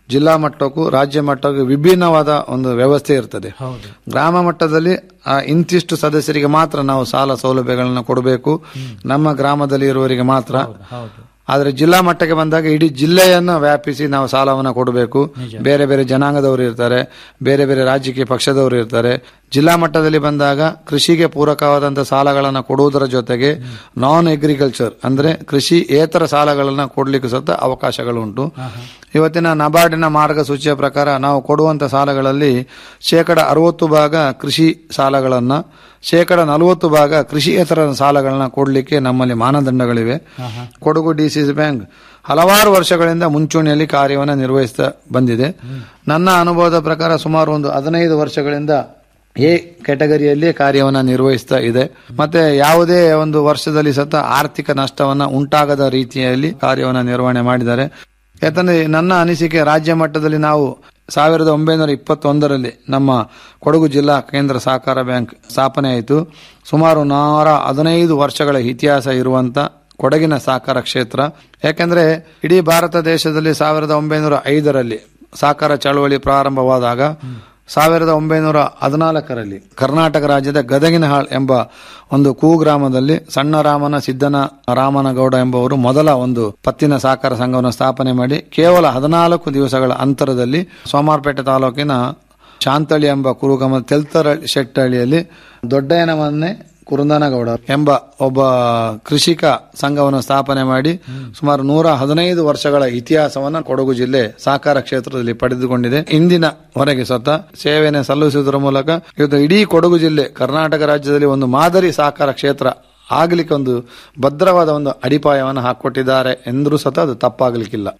S7: ಜಿಲ್ಲಾ ಮಟ್ಟಕ್ಕೂ ರಾಜ್ಯ ಮಟ್ಟಕ್ಕೂ ವಿಭಿನ್ನವಾದ ಒಂದು ವ್ಯವಸ್ಥೆ ಇರ್ತದೆ ಗ್ರಾಮ ಮಟ್ಟದಲ್ಲಿ ಆ ಇಂತಿಷ್ಟು ಸದಸ್ಯರಿಗೆ ಮಾತ್ರ ನಾವು ಸಾಲ ಸೌಲಭ್ಯಗಳನ್ನು ಕೊಡಬೇಕು ನಮ್ಮ ಗ್ರಾಮದಲ್ಲಿ ಇರುವವರಿಗೆ ಮಾತ್ರ ಆದ್ರೆ ಜಿಲ್ಲಾ ಮಟ್ಟಕ್ಕೆ ಬಂದಾಗ ಇಡೀ ಜಿಲ್ಲೆಯನ್ನು ವ್ಯಾಪಿಸಿ ನಾವು ಸಾಲವನ್ನು ಕೊಡಬೇಕು ಬೇರೆ ಬೇರೆ ಜನಾಂಗದವರು ಇರ್ತಾರೆ ಬೇರೆ ಬೇರೆ ರಾಜಕೀಯ ಪಕ್ಷದವರು ಇರ್ತಾರೆ ಜಿಲ್ಲಾ ಮಟ್ಟದಲ್ಲಿ ಬಂದಾಗ ಕೃಷಿಗೆ ಪೂರಕವಾದಂತಹ ಸಾಲಗಳನ್ನು ಕೊಡುವುದರ ಜೊತೆಗೆ ನಾನ್ ಅಗ್ರಿಕಲ್ಚರ್ ಅಂದ್ರೆ ಕೃಷಿ ಏತರ ಸಾಲಗಳನ್ನು ಕೊಡ್ಲಿಕ್ಕೆ ಸಹ ಅವಕಾಶಗಳುಂಟು ಇವತ್ತಿನ ನಬಾರ್ಡಿನ ಮಾರ್ಗಸೂಚಿಯ ಪ್ರಕಾರ ನಾವು ಕೊಡುವಂತ ಸಾಲಗಳಲ್ಲಿ ಶೇಕಡ ಅರವತ್ತು ಭಾಗ ಕೃಷಿ ಸಾಲಗಳನ್ನ ಶೇಕಡ ನಲವತ್ತು ಭಾಗ ಕೃಷಿಯೇತರ ಸಾಲಗಳನ್ನ ಕೊಡಲಿಕ್ಕೆ ನಮ್ಮಲ್ಲಿ ಮಾನದಂಡಗಳಿವೆ ಕೊಡಗು ಡಿಸಿಸಿ ಬ್ಯಾಂಕ್ ಹಲವಾರು ವರ್ಷಗಳಿಂದ ಮುಂಚೂಣಿಯಲ್ಲಿ ಕಾರ್ಯವನ್ನು ನಿರ್ವಹಿಸ್ತಾ ಬಂದಿದೆ ನನ್ನ ಅನುಭವದ ಪ್ರಕಾರ ಸುಮಾರು ಒಂದು ಹದಿನೈದು ವರ್ಷಗಳಿಂದ ಎ ಕೆಟಗರಿಯಲ್ಲಿ ಕಾರ್ಯವನ್ನು ನಿರ್ವಹಿಸ್ತಾ ಇದೆ ಮತ್ತೆ ಯಾವುದೇ ಒಂದು ವರ್ಷದಲ್ಲಿ ಸತ ಆರ್ಥಿಕ ನಷ್ಟವನ್ನ ಉಂಟಾಗದ ರೀತಿಯಲ್ಲಿ ಕಾರ್ಯವನ್ನು ನಿರ್ವಹಣೆ ಮಾಡಿದ್ದಾರೆ ಯಾಕಂದ್ರೆ ನನ್ನ ಅನಿಸಿಕೆ ರಾಜ್ಯ ಮಟ್ಟದಲ್ಲಿ ನಾವು ಸಾವಿರದ ಒಂಬೈನೂರ ಇಪ್ಪತ್ತೊಂದರಲ್ಲಿ ನಮ್ಮ ಕೊಡಗು ಜಿಲ್ಲಾ ಕೇಂದ್ರ ಸಹಕಾರ ಬ್ಯಾಂಕ್ ಸ್ಥಾಪನೆ ಆಯಿತು ಸುಮಾರು ನೂರ ಹದಿನೈದು ವರ್ಷಗಳ ಇತಿಹಾಸ ಇರುವಂತ ಕೊಡಗಿನ ಸಹಕಾರ ಕ್ಷೇತ್ರ ಯಾಕೆಂದ್ರೆ ಇಡೀ ಭಾರತ ದೇಶದಲ್ಲಿ ಸಾವಿರದ ಒಂಬೈನೂರ ಐದರಲ್ಲಿ ಸಹಕಾರ ಚಳವಳಿ ಪ್ರಾರಂಭವಾದಾಗ ಸಾವಿರದ ಒಂಬೈನೂರ ಹದಿನಾಲ್ಕರಲ್ಲಿ ಕರ್ನಾಟಕ ರಾಜ್ಯದ ಗದಗಿನಹಾಳ್ ಎಂಬ ಒಂದು ಕುಗ್ರಾಮದಲ್ಲಿ ಸಣ್ಣ ರಾಮನ ಸಿದ್ದನ ರಾಮನಗೌಡ ಎಂಬುವರು ಮೊದಲ ಒಂದು ಪತ್ತಿನ ಸಹಕಾರ ಸಂಘವನ್ನು ಸ್ಥಾಪನೆ ಮಾಡಿ ಕೇವಲ ಹದಿನಾಲ್ಕು ದಿವಸಗಳ ಅಂತರದಲ್ಲಿ ಸೋಮಾರ್ಪೇಟೆ ತಾಲೂಕಿನ ಶಾಂತಳಿ ಎಂಬ ಕುರುಗಮ ತೆಲ್ತರ ಶೆಟ್ಟಹಳ್ಳಿಯಲ್ಲಿ ದೊಡ್ಡಯ್ಯನವನ್ನೇ ಕುರುಂದನಗೌಡ ಎಂಬ ಒಬ್ಬ ಕೃಷಿಕ ಸಂಘವನ್ನು ಸ್ಥಾಪನೆ ಮಾಡಿ ಸುಮಾರು ನೂರ ಹದಿನೈದು ವರ್ಷಗಳ ಇತಿಹಾಸವನ್ನು ಕೊಡಗು ಜಿಲ್ಲೆ ಸಹಕಾರ ಕ್ಷೇತ್ರದಲ್ಲಿ ಪಡೆದುಕೊಂಡಿದೆ ಇಂದಿನ ಹೊರಗೆ ಸ್ವತಃ ಸೇವೆಯನ್ನು ಸಲ್ಲಿಸುವುದರ ಮೂಲಕ ಇವತ್ತು ಇಡೀ ಕೊಡಗು ಜಿಲ್ಲೆ ಕರ್ನಾಟಕ ರಾಜ್ಯದಲ್ಲಿ ಒಂದು ಮಾದರಿ ಸಹಕಾರ ಕ್ಷೇತ್ರ ಆಗಲಿಕ್ಕೆ ಒಂದು ಭದ್ರವಾದ ಒಂದು ಅಡಿಪಾಯವನ್ನು ಹಾಕೊಟ್ಟಿದ್ದಾರೆ ಎಂದರೂ ಸತ ಅದು ತಪ್ಪಾಗಲಿಕ್ಕಿಲ್ಲ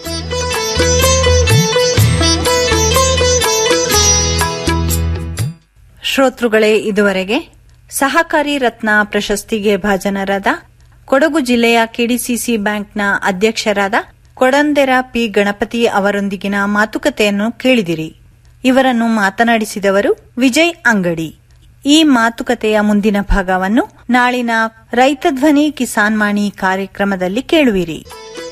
S8: ಶ್ರೋತೃಗಳೇ ಇದುವರೆಗೆ ಸಹಕಾರಿ ರತ್ನ ಪ್ರಶಸ್ತಿಗೆ ಭಾಜನರಾದ ಕೊಡಗು ಜಿಲ್ಲೆಯ ಕೆಡಿಸಿಸಿ ಬ್ಯಾಂಕ್ನ ಅಧ್ಯಕ್ಷರಾದ ಕೊಡಂದೆರ ಪಿ ಗಣಪತಿ ಅವರೊಂದಿಗಿನ ಮಾತುಕತೆಯನ್ನು ಕೇಳಿದಿರಿ ಇವರನ್ನು ಮಾತನಾಡಿಸಿದವರು ವಿಜಯ್ ಅಂಗಡಿ ಈ ಮಾತುಕತೆಯ ಮುಂದಿನ ಭಾಗವನ್ನು ನಾಳಿನ ರೈತ ಧ್ವನಿ ಕಿಸಾನ್ ಮಾಣಿ ಕಾರ್ಯಕ್ರಮದಲ್ಲಿ ಕೇಳುವಿರಿ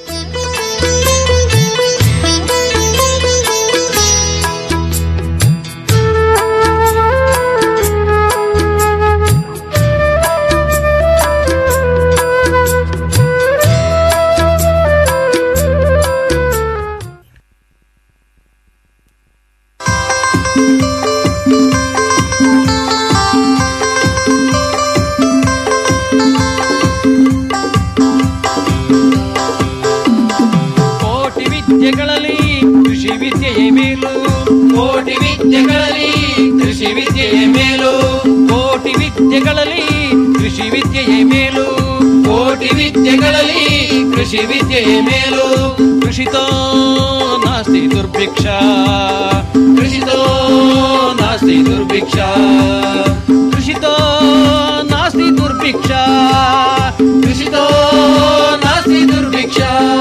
S2: ಕೋಟಿ ವಿದ್ಯೆಗಳಲ್ಲಿ ಕೃಷಿ ವಿದ್ಯೆಯೇ ಮೇಲು ಕೋಟಿ ವಿದ್ಯೆಗಳಲ್ಲಿ ಕೃಷಿ ವಿದ್ಯೆಯೇ ಮೇಲು ಕೋಟಿ ವಿದ್ಯೆಗಳಲ್ಲಿ ಕೃಷಿ ವಿದ್ಯೆಯೇ ಮೇಲು ಕೋಟಿ ವಿದ್ಯೆಗಳಲ್ಲಿ ಕೃಷಿ ವಿದ್ಯೆಯೇ ಮೇಲು ಕೃಷಿತೋ ನಾಸ್ತಿ ದುರ್ಭಿಕ್ಷ ಕೃಷಿತೋ ನಾಸ್ತಿ ದುರ್ಭಿಕ್ಷ ಕೃಷಿತೋ ನಾಸ್ತಿ ದುರ್ಭಿಕ್ಷ ಕೃಷಿತೋ ನಾಸ್ತಿ ದುರ್ಭಿಕ್ಷ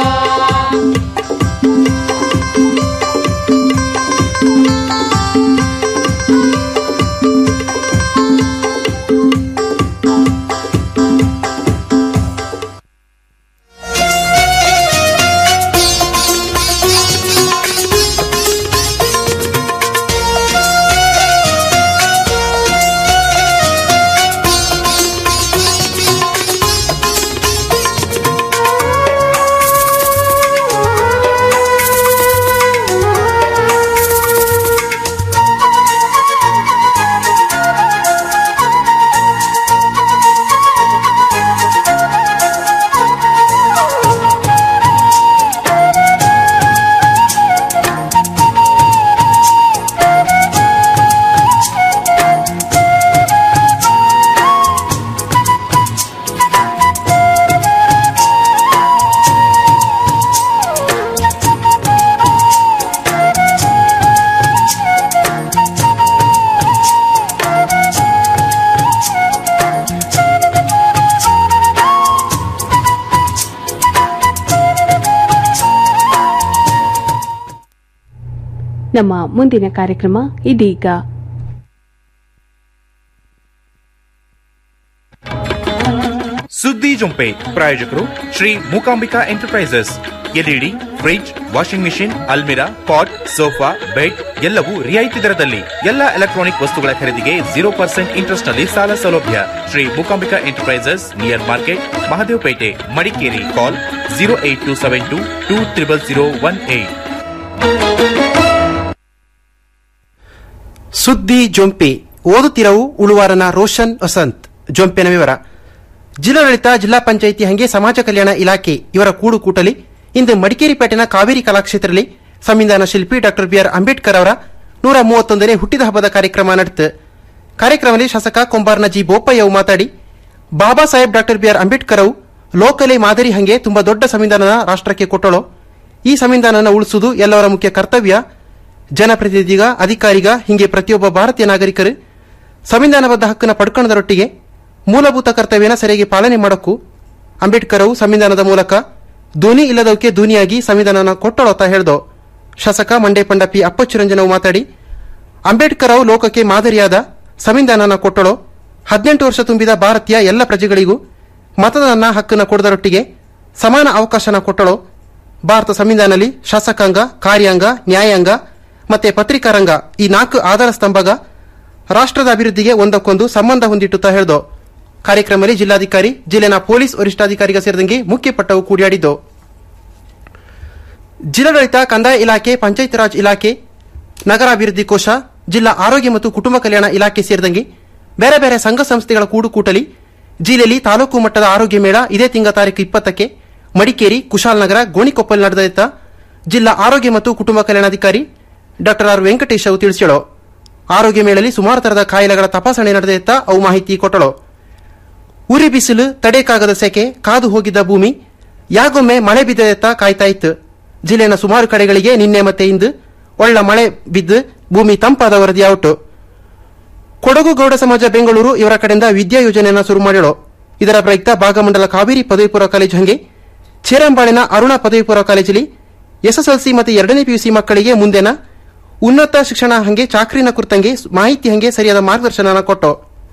S1: ನಮ್ಮ ಮುಂದಿನ ಕಾರ್ಯಕ್ರಮ ಇದೀಗ
S9: ಸುದ್ದಿ ಜೊಂಪೆ ಪ್ರಾಯೋಜಕರು Shri Mookambika enterprises LED fridge washing machine ಅಲ್ಮಿರಾ ಪಾಟ್ ಸೋಫಾ ಬೆಡ್ ಎಲ್ಲವೂ ರಿಯಾಯಿತಿ ದರದಲ್ಲಿ ಎಲ್ಲ ಎಲೆಕ್ಟ್ರಾನಿಕ್ ವಸ್ತುಗಳ ಖರೀದಿಗೆ ಜೀರೋ ಪರ್ಸೆಂಟ್ ಇಂಟ್ರೆಸ್ಟ್ ನಲ್ಲಿ ಸಾಲ ಸೌಲಭ್ಯ Shri Mookambika enterprises near market Mahadevapete Madikeri call zero eight two seven two two triple zero one eight
S10: ಸುದ್ದಿ ಜೊಂಪೆ ಓದುತ್ತಿರವು ಉಳುವಾರನ ರೋಷನ್ ವಸಂತ್ ಜೊಂಪೆನ ವಿವರ ಜಿಲ್ಲಾಡಳಿತ ಜಿಲ್ಲಾ ಪಂಚಾಯಿತಿ ಹಂಗೆ ಸಮಾಜ ಕಲ್ಯಾಣ ಇಲಾಖೆ ಇವರ ಕೂಡು ಕೂಟಲಿ ಇಂದು ಮಡಿಕೇರಿ ಪೇಟೆನ ಕಾವೇರಿ ಕಲಾಕ್ಷೇತ್ರದಲ್ಲಿ ಸಂವಿಧಾನ ಶಿಲ್ಪಿ ಡಾಕ್ಟರ್ ಬಿಆರ್ ಅಂಬೇಡ್ಕರ್ ಅವರ ನೂರ ಮೂವತ್ತೊಂದನೇ ಹುಟ್ಟಿದ ಹಬ್ಬದ ಕಾರ್ಯಕ್ರಮ ನಡೆಯಿತು ಕಾರ್ಯಕ್ರಮದಲ್ಲಿ ಶಾಸಕ ಕೊಂಬಾರ್ನ ಜಿ ಬೋಪಯ್ಯವು ಮಾತಾಡಿ ಬಾಬಾ ಸಾಹೇಬ್ ಡಾಕ್ಟರ್ ಬಿಆರ್ ಅಂಬೇಡ್ಕರ್ ಅವು ಲೋಕಲೆ ಮಾದರಿ ಹಂಗೆ ತುಂಬಾ ದೊಡ್ಡ ಸಂವಿಧಾನನ ರಾಷ್ಟ್ರಕ್ಕೆ ಕೊಟ್ಟಳು ಈ ಸಂವಿಧಾನನ ಉಳಿಸುವುದು ಎಲ್ಲವರ ಮುಖ್ಯ ಕರ್ತವ್ಯ ಜನಪ್ರತಿನಿಧಿಗ ಅಧಿಕಾರಿಗ ಹಿಂಗೆ ಪ್ರತಿಯೊಬ್ಬ ಭಾರತೀಯ ನಾಗರಿಕರು ಸಂವಿಧಾನಬದ್ಧ ಹಕ್ಕನ್ನು ಪಡ್ಕೊಳ್ಳೋದರೊಟ್ಟಿಗೆ ಮೂಲಭೂತ ಕರ್ತವ್ಯನ ಸರಿಯಾಗಿ ಪಾಲನೆ ಮಾಡೋಕ್ಕೂ ಅಂಬೇಡ್ಕರ್ ಅವು ಸಂವಿಧಾನದ ಮೂಲಕ ಧ್ವನಿ ಇಲ್ಲದವಕ್ಕೆ ಧ್ವನಿಯಾಗಿ ಸಂವಿಧಾನನ ಕೊಟ್ಟಳೋತ ಹೇಳ್ದೋ ಶಾಸಕ ಮಂಡೆ ಪಂಡ ಪಿ ಅಪ್ಪಚ್ಚುರಂಜನವು ಮಾತಾಡಿ ಅಂಬೇಡ್ಕರ್ ಅವು ಲೋಕಕ್ಕೆ ಮಾದರಿಯಾದ ಸಂವಿಧಾನನ ಕೊಟ್ಟಳೋ ಹದಿನೆಂಟು ವರ್ಷ ತುಂಬಿದ ಭಾರತೀಯ ಎಲ್ಲ ಪ್ರಜೆಗಳಿಗೂ ಮತದಾನ ಹಕ್ಕನ್ನು ಕೊಡದರೊಟ್ಟಿಗೆ ಸಮಾನ ಅವಕಾಶನ ಕೊಟ್ಟಳೋ ಭಾರತ ಸಂವಿಧಾನದಲ್ಲಿ ಶಾಸಕಾಂಗ ಕಾರ್ಯಾಂಗ ನ್ಯಾಯಾಂಗ ಮತ್ತೆ ಪತ್ರಿಕಾರಂಗ ಈ ನಾಲ್ಕು ಆಧಾರ ಸ್ತಂಭಗ ರಾಷ್ಟ್ರದ ಅಭಿವೃದ್ಧಿಗೆ ಒಂದಕ್ಕೊಂದು ಸಂಬಂಧ ಹೊಂದಿಟ್ಟುತ್ತಾ ಹೇಳ್ದೋ ಕಾರ್ಯಕ್ರಮದಲ್ಲಿ ಜಿಲ್ಲಾಧಿಕಾರಿ ಜಿಲ್ಲೆನ ಪೊಲೀಸ್ ವರಿಷ್ಠಾಧಿಕಾರಿಗ ಸೇರಿದಂಗೆ ಮುಖ್ಯ ಪಟ್ಟವು ಕೂಡಿಯಾಡಿದ್ದು ಜಿಲ್ಲಾಡಳಿತ ಕಂದಾಯ ಇಲಾಖೆ ಪಂಚಾಯತ್ ರಾಜ್ ಇಲಾಖೆ ನಗರಾಭಿವೃದ್ಧಿ ಕೋಶ ಜಿಲ್ಲಾ ಆರೋಗ್ಯ ಮತ್ತು ಕುಟುಂಬ ಕಲ್ಯಾಣ ಇಲಾಖೆ ಸೇರಿದಂಗೆ ಬೇರೆ ಬೇರೆ ಸಂಘ ಸಂಸ್ಥೆಗಳ ಕೂಡುಕೂಟಲಿ ಜಿಲ್ಲೆಯಲ್ಲಿ ತಾಲೂಕು ಮಟ್ಟದ ಆರೋಗ್ಯ ಮೇಳ ಇದೇ ತಿಂಗಳ ತಾರೀಕು ಇಪ್ಪತ್ತಕ್ಕೆ ಮಡಿಕೇರಿ ಕುಶಾಲನಗರ ಗೋಣಿಕೊಪ್ಪಲ್ ನಡೆದಿದ್ದ ಜಿಲ್ಲಾ ಆರೋಗ್ಯ ಮತ್ತು ಕುಟುಂಬ ಕಲ್ಯಾಣಾಧಿಕಾರಿ ಡಾಕ್ಟರ್ ಆರ್ ವೆಂಕಟೇಶ್ ಅವು ತಿಳಿಸಿಳು ಆರೋಗ್ಯ ಮೇಳಲ್ಲಿ ಸುಮಾರು ತರದ ಕಾಯಿಲೆಗಳ ತಪಾಸಣೆ ನಡೆದಿತ್ತ ಅವು ಮಾಹಿತಿ ಕೊಟ್ಟಳು ಉರಿ ಬಿಸಿಲು ತಡೆಕಾಗದ ಸೆಕೆ ಕಾದು ಹೋಗಿದ್ದ ಭೂಮಿ ಯಾಗೊಮ್ಮೆ ಮಳೆ ಬಿದ್ದದೆತ್ತ ಕಾಯ್ತಾ ಇತ್ತು ಜಿಲ್ಲೆನ ಸುಮಾರು ಕಡೆಗಳಿಗೆ ನಿನ್ನೆ ಮತ್ತೆ ಇಂದು ಒಳ್ಳ ಮಳೆ ಬಿದ್ದು ಭೂಮಿ ತಂಪಾದ ವರದಿಯಾಯಿತು ಕೊಡಗು ಗೌಡ ಸಮಾಜ ಬೆಂಗಳೂರು ಇವರ ಕಡೆಯಿಂದ ವಿದ್ಯಾ ಯೋಜನೆಯನ್ನು ಶುರು ಮಾಡಿಳು ಇದರ ಪ್ರಯುಕ್ತ ಭಾಗಮಂಡಲ ಕಾವೇರಿ ಪದವಿ ಪೂರ್ವ ಕಾಲೇಜು ಹಂಗೆ ಚೇರಂಬಾಳಿನ ಅರುಣ ಪದವಿ ಪೂರ್ವ ಕಾಲೇಜಲ್ಲಿ ಎಸ್ಎಸ್ಎಲ್ಸಿ ಮತ್ತು ಎರಡನೇ ಪಿಯುಸಿ ಮಕ್ಕಳಿಗೆ ಮುಂದೆನ ಉನ್ನತ ಶಿಕ್ಷಣ ಹಂಗೆ ಚಾಕ್ರಿನ ಕುರಿತಂಗೆ ಮಾಹಿತಿ ಹಂಗೆ ಸರಿಯಾದ ಮಾರ್ಗದರ್ಶನ ಕೊಟ್ಟು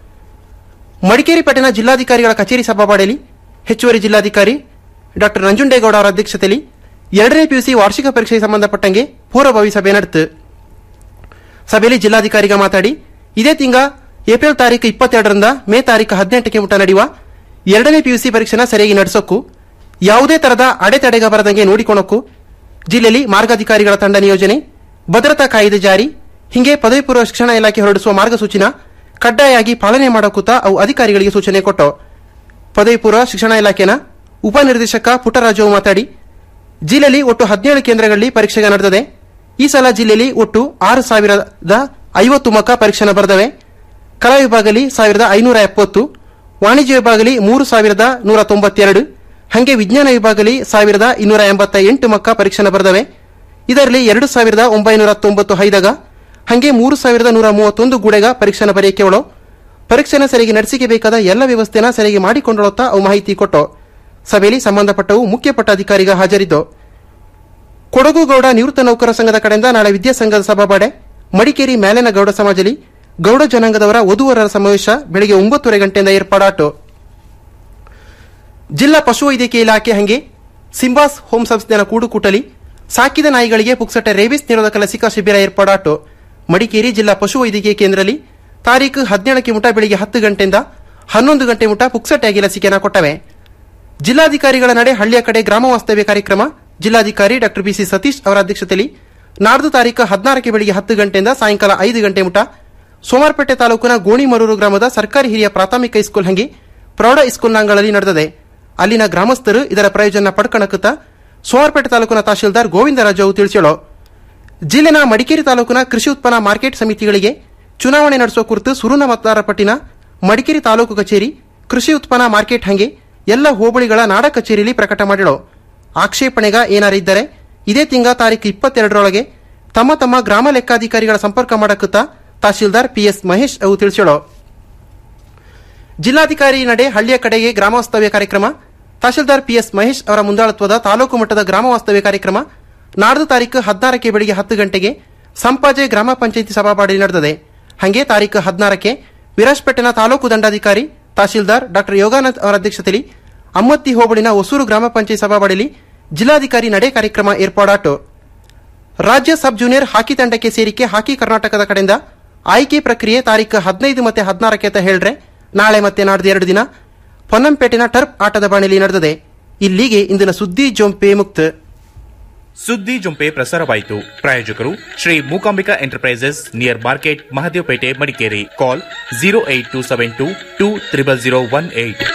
S10: ಮಡಿಕೇರಿ ಪಟ್ಟಣ ಜಿಲ್ಲಾಧಿಕಾರಿಗಳ ಕಚೇರಿ ಸಭಾವಾಡಿಯಲ್ಲಿ ಹೆಚ್ಚುವರಿ ಜಿಲ್ಲಾಧಿಕಾರಿ ಡಾಕ್ಟರ್ ನಂಜುಂಡೇಗೌಡ ಅವರ ಅಧ್ಯಕ್ಷತೆಯಲ್ಲಿ ಎರಡನೇ ಪಿಯುಸಿ ವಾರ್ಷಿಕ ಪರೀಕ್ಷೆಗೆ ಸಂಬಂಧಪಟ್ಟಂಗೆ ಪೂರ್ವಭಾವಿ ಸಭೆ ನಡೆಯಿತು ಸಭೆಯಲ್ಲಿ ಜಿಲ್ಲಾಧಿಕಾರಿಗ ಮಾತಾಡಿ ಇದೇ ತಿಂಗ ಏಪ್ರಿಲ್ ತಾರೀಕು ಇಪ್ಪತ್ತೆರಡರಿಂದ ಮೇ ತಾರೀಕು ಹದಿನೆಂಟಕ್ಕೆ ಮುಟ ನಡೆಯುವ ಎರಡನೇ ಪಿಯುಸಿ ಪರೀಕ್ಷೆನ ಸರಿಯಾಗಿ ನಡೆಸೋಕ್ಕೂ ಯಾವುದೇ ತರದ ಅಡೆತಡೆಗ ಬರದಂಗೆ ನೋಡಿಕೊಳ್ಳೋಕ್ಕೂ ಜಿಲ್ಲೆಯಲ್ಲಿ ಮಾರ್ಗಾಧಿಕಾರಿಗಳ ತಂಡ ನಿಯೋಜನೆ ಭದ್ರತಾ ಕಾಯ್ದೆ ಜಾರಿ ಹಿಂಗೆ ಪದವಿ ಪೂರ್ವ ಶಿಕ್ಷಣ ಇಲಾಖೆ ಹೊರಡಿಸುವ ಮಾರ್ಗಸೂಚಿನ ಕಡ್ಡಾಯವಾಗಿ ಪಾಲನೆ ಮಾಡೋಕೂತ ಅವು ಅಧಿಕಾರಿಗಳಿಗೆ ಸೂಚನೆ ಕೊಟ್ಟು ಪದವಿ ಪೂರ್ವ ಶಿಕ್ಷಣ ಇಲಾಖೆನ ಉಪನಿರ್ದೇಶಕ ಪುಟ್ಟರಾಜು ಮಾತಾಡಿ ಜಿಲ್ಲೆಯಲ್ಲಿ ಒಟ್ಟು ಹದಿನೇಳು ಕೇಂದ್ರಗಳಲ್ಲಿ ಪರೀಕ್ಷೆಗೆ ನಡೆದಿದೆ ಈ ಸಲ ಜಿಲ್ಲೆಯಲ್ಲಿ ಒಟ್ಟು ಆರು ಸಾವಿರದ ಐವತ್ತು ಮಕ್ಕ ಪರೀಕ್ಷೆನ ಬರೆದವೆ ಕಲಾ ವಿಭಾಗದಲ್ಲಿ ಸಾವಿರದ ಐನೂರ ಎಪ್ಪತ್ತು ವಾಣಿಜ್ಯ ವಿಭಾಗದಲ್ಲಿ ಮೂರು ಸಾವಿರದ ನೂರ ತೊಂಬತ್ತೆರಡು ಹಂಗೆ ವಿಜ್ಞಾನ ವಿಭಾಗದಲ್ಲಿ ಸಾವಿರದ ಇನ್ನೂರ ಎಂಬತ್ತ ಎಂಟು ಮಕ್ಕ ಪರೀಕ್ಷೆನ ಬರೆದವೆ ಇದರಲ್ಲಿ ಎರಡು ಸಾವಿರದ ಒಂಬೈನೂರ ತೊಂಬತ್ತು ಹೈದಗ ಹಂಗೆ ಮೂರು ಸಾವಿರದ ನೂರ ಮೂವತ್ತೊಂದು ಗುಡೆಗ ಪರೀಕ್ಷೆನ ಬರೆಯಕ್ಕೆ ಅವಳು ಪರೀಕ್ಷೆನ ಸರಿಯಾಗಿ ನಡೆಸಿಕೆ ಬೇಕಾದ ಎಲ್ಲ ವ್ಯವಸ್ಥೆನ ಸರಿಯಾಗಿ ಮಾಡಿಕೊಂಡಳುತ್ತಾ ಅವು ಮಾಹಿತಿ ಕೊಟ್ಟು ಸಭೆಯಲ್ಲಿ ಸಂಬಂಧಪಟ್ಟವು ಮುಖ್ಯಪಟ್ಟ ಅಧಿಕಾರಿಗ ಹಾಜರಿದ್ದು ಕೊಡಗು ಗೌಡ ನಿವೃತ್ತ ನೌಕರ ಸಂಘದ ಕಡೆಯಿಂದ ನಾಳೆ ವಿದ್ಯಾಸಂಘದ ಸಭಾಬಾಡೆ ಮಡಿಕೇರಿ ಮೇಲಿನ ಗೌಡ ಸಮಾಜದಲ್ಲಿ ಗೌಡ ಜನಾಂಗದವರ ವಧುವರರ ಸಮಾವೇಶ ಬೆಳಗ್ಗೆ ಒಂಬತ್ತುವರೆ ಗಂಟೆಯಿಂದ ಏರ್ಪಾಡಾಟು ಜಿಲ್ಲಾ ಪಶುವೈದ್ಯಕೀಯ ಇಲಾಖೆ ಹಂಗೆ ಸಿಂಬಾಸ್ ಹೋಮ್ ಸಂಸ್ಥೆಯ ಕೂಡುಕೂಟಲಿ ಸಾಕಿದ ನಾಯಿಗಳಿಗೆ ಪುಕ್ಸಟ್ಟೆ ರೇಬಿಸ್ ನಿರೋಧಕ ಲಸಿಕಾ ಶಿಬಿರ ಏರ್ಪಾಡಾಟು ಮಡಿಕೇರಿ ಜಿಲ್ಲಾ ಪಶುವೈದ್ಯಕೀಯ ಕೇಂದ್ರದಲ್ಲಿ ತಾರೀಕು ಹದಿನೇಳಕ್ಕೆ ಮುಟ ಬೆಳಿಗ್ಗೆ ಹತ್ತು ಗಂಟೆಯಿಂದ ಹನ್ನೊಂದು ಗಂಟೆ ಮುಟ ಪುಕ್ಸಟ್ಟೆಯಾಗಿ ಲಸಿಕೆಯನ್ನು ಕೊಟ್ಟವೆ ಜಿಲ್ಲಾಧಿಕಾರಿಗಳ ನಡೆ ಹಳ್ಳಿಯ ಕಡೆ ಗ್ರಾಮ ವಾಸ್ತವ್ಯ ಕಾರ್ಯಕ್ರಮ ಜಿಲ್ಲಾಧಿಕಾರಿ ಡಾ ಬಿಸಿ ಸತೀಶ್ ಅವರ ಅಧ್ಯಕ್ಷತೆಯಲ್ಲಿ ನಾಡ್ದು ತಾರೀಕು ಹದಿನಾರಕ್ಕೆ ಬೆಳಿಗ್ಗೆ ಹತ್ತು ಗಂಟೆಯಿಂದ ಸಾಯಂಕಾಲ ಐದು ಗಂಟೆ ಮುಟ ಸೋಮಾರ್ಪೇಟೆ ತಾಲೂಕಿನ ಗೋಣಿಮರೂರು ಗ್ರಾಮದ ಸರ್ಕಾರಿ ಹಿರಿಯ ಪ್ರಾಥಮಿಕ ಹೈಸ್ಕೂಲ್ ಹಂಗೆ ಪ್ರೌಢ ಹೈಸ್ಕೂಲ್ನಾಂಗಳಲ್ಲಿ ನಡೆದಿದೆ ಅಲ್ಲಿನ ಗ್ರಾಮಸ್ಥರು ಇದರ ಪ್ರಯೋಜನ ಪಡ್ಕಣಕುತ್ತ ಸೋಮಾರ್ಪೇಟೆ ತಾಲೂಕಿನ ತಹಶೀಲ್ದಾರ್ ಗೋವಿಂದರಾಜು ತಿಳಿಸಳು ಜಿಲ್ಲೆನ ಮಡಿಕೇರಿ ತಾಲೂಕಿನ ಕೃಷಿ ಉತ್ಪನ್ನ ಮಾರ್ಕೆಟ್ ಸಮಿತಿಗಳಿಗೆ ಚುನಾವಣೆ ನಡೆಸುವ ಕುರಿತು ಸುರುನ ಮತದಾರ ಪಟ್ಟಿನ ಮಡಿಕೇರಿ ತಾಲೂಕು ಕಚೇರಿ ಕೃಷಿ ಉತ್ಪನ್ನ ಮಾರ್ಕೆಟ್ ಹಂಗೆ ಎಲ್ಲ ಹೋಬಳಿಗಳ ನಾಡ ಕಚೇರಿಯಲ್ಲಿ ಪ್ರಕಟ ಮಾಡಿಳು ಆಕ್ಷೇಪಣೆಗ ಏನಾರಿದ್ದರೆ ಇದೇ ತಿಂಗಳ ತಾರೀಕು ಇಪ್ಪತ್ತೆರಡರೊಳಗೆ ತಮ್ಮ ತಮ್ಮ ಗ್ರಾಮ ಲೆಕ್ಕಾಧಿಕಾರಿಗಳ ಸಂಪರ್ಕ ಮಾಡಕುತ್ತ ತಹಶೀಲ್ದಾರ್ ಪಿಎಸ್ ಮಹೇಶ್ ಅವು ತಿಳಿಸಳು ಜಿಲ್ಲಾಧಿಕಾರಿ ನಡೆ ಹಳ್ಳಿಯ ಕಡೆಗೆ ಗ್ರಾಮ ವಾಸ್ತವ್ಯ ಕಾರ್ಯಕ್ರಮ ತಹಶೀಲ್ದಾರ್ ಪಿಎಸ್ ಮಹೇಶ್ ಅವರ ಮುಂದಾಳತ್ವದ ತಾಲೂಕು ಮಟ್ಟದ ಗ್ರಾಮ ವಾಸ್ತವ್ಯ ಕಾರ್ಯಕ್ರಮ ನಾಡ್ದು ತಾರೀಕು ಹದಿನಾರಕ್ಕೆ ಬೆಳಿಗ್ಗೆ ಹತ್ತು ಗಂಟೆಗೆ ಸಂಪಾಜೆ ಗ್ರಾಮ ಪಂಚಾಯಿತಿ ಸಭಾಬಾಡಿ ನಡೆದಿದೆ ಹಾಗೆ ತಾರೀಕು ಹದಿನಾರಕ್ಕೆ ವಿರಾಜ್ಪೇಟೆನ ತಾಲೂಕು ದಂಡಾಧಿಕಾರಿ ತಹಶೀಲ್ದಾರ್ ಡಾಕ್ಟರ್ ಯೋಗಾನಂದ್ ಅವರ ಅಧ್ಯಕ್ಷತೆಯಲ್ಲಿ ಅಮ್ಮತ್ತಿ ಹೋಬಳಿನ ಹೊಸೂರು ಗ್ರಾಮ ಪಂಚಾಯತ್ ಸಭಾಬಾಡಿಯಲ್ಲಿ ಜಿಲ್ಲಾಧಿಕಾರಿ ನಡೆ ಕಾರ್ಯಕ್ರಮ ಏರ್ಪಾಡಾಟು ರಾಜ್ಯ ಸಬ್ ಜೂನಿಯರ್ ಹಾಕಿ ತಂಡಕ್ಕೆ ಸೇರಿಕೆ ಹಾಕಿ ಕರ್ನಾಟಕದ ಕಡೆಯಿಂದ ಆಯ್ಕೆ ಪ್ರಕ್ರಿಯೆ ತಾರೀಕು ಹದಿನೈದು ಮತ್ತೆ ಹದಿನಾರಕ್ಕೆ ಅಂತ ಹೇಳ್ರೆ ನಾಳೆ ಮತ್ತೆ ನಾಡ್ದು ಎರಡು ದಿನ ಪೊನ್ನಂಪೇಟೆನ ಟರ್ಪ್ ಆಟದ ಬಾಣಿಲಿ ನಡೆದಿದೆ ಇಲ್ಲಿಗೆ ಇಂದಿನ ಸುದ್ದಿ ಜೊಂಪೆ ಮುಕ್ತ
S9: ಸುದ್ದಿ ಜುಂಪೆ ಪ್ರಸಾರವಾಯಿತು ಪ್ರಾಯೋಜಕರು Shri Mookambika enterprises near market Mahadevapete Madikeri call zero eight two seven two two triple zero one eight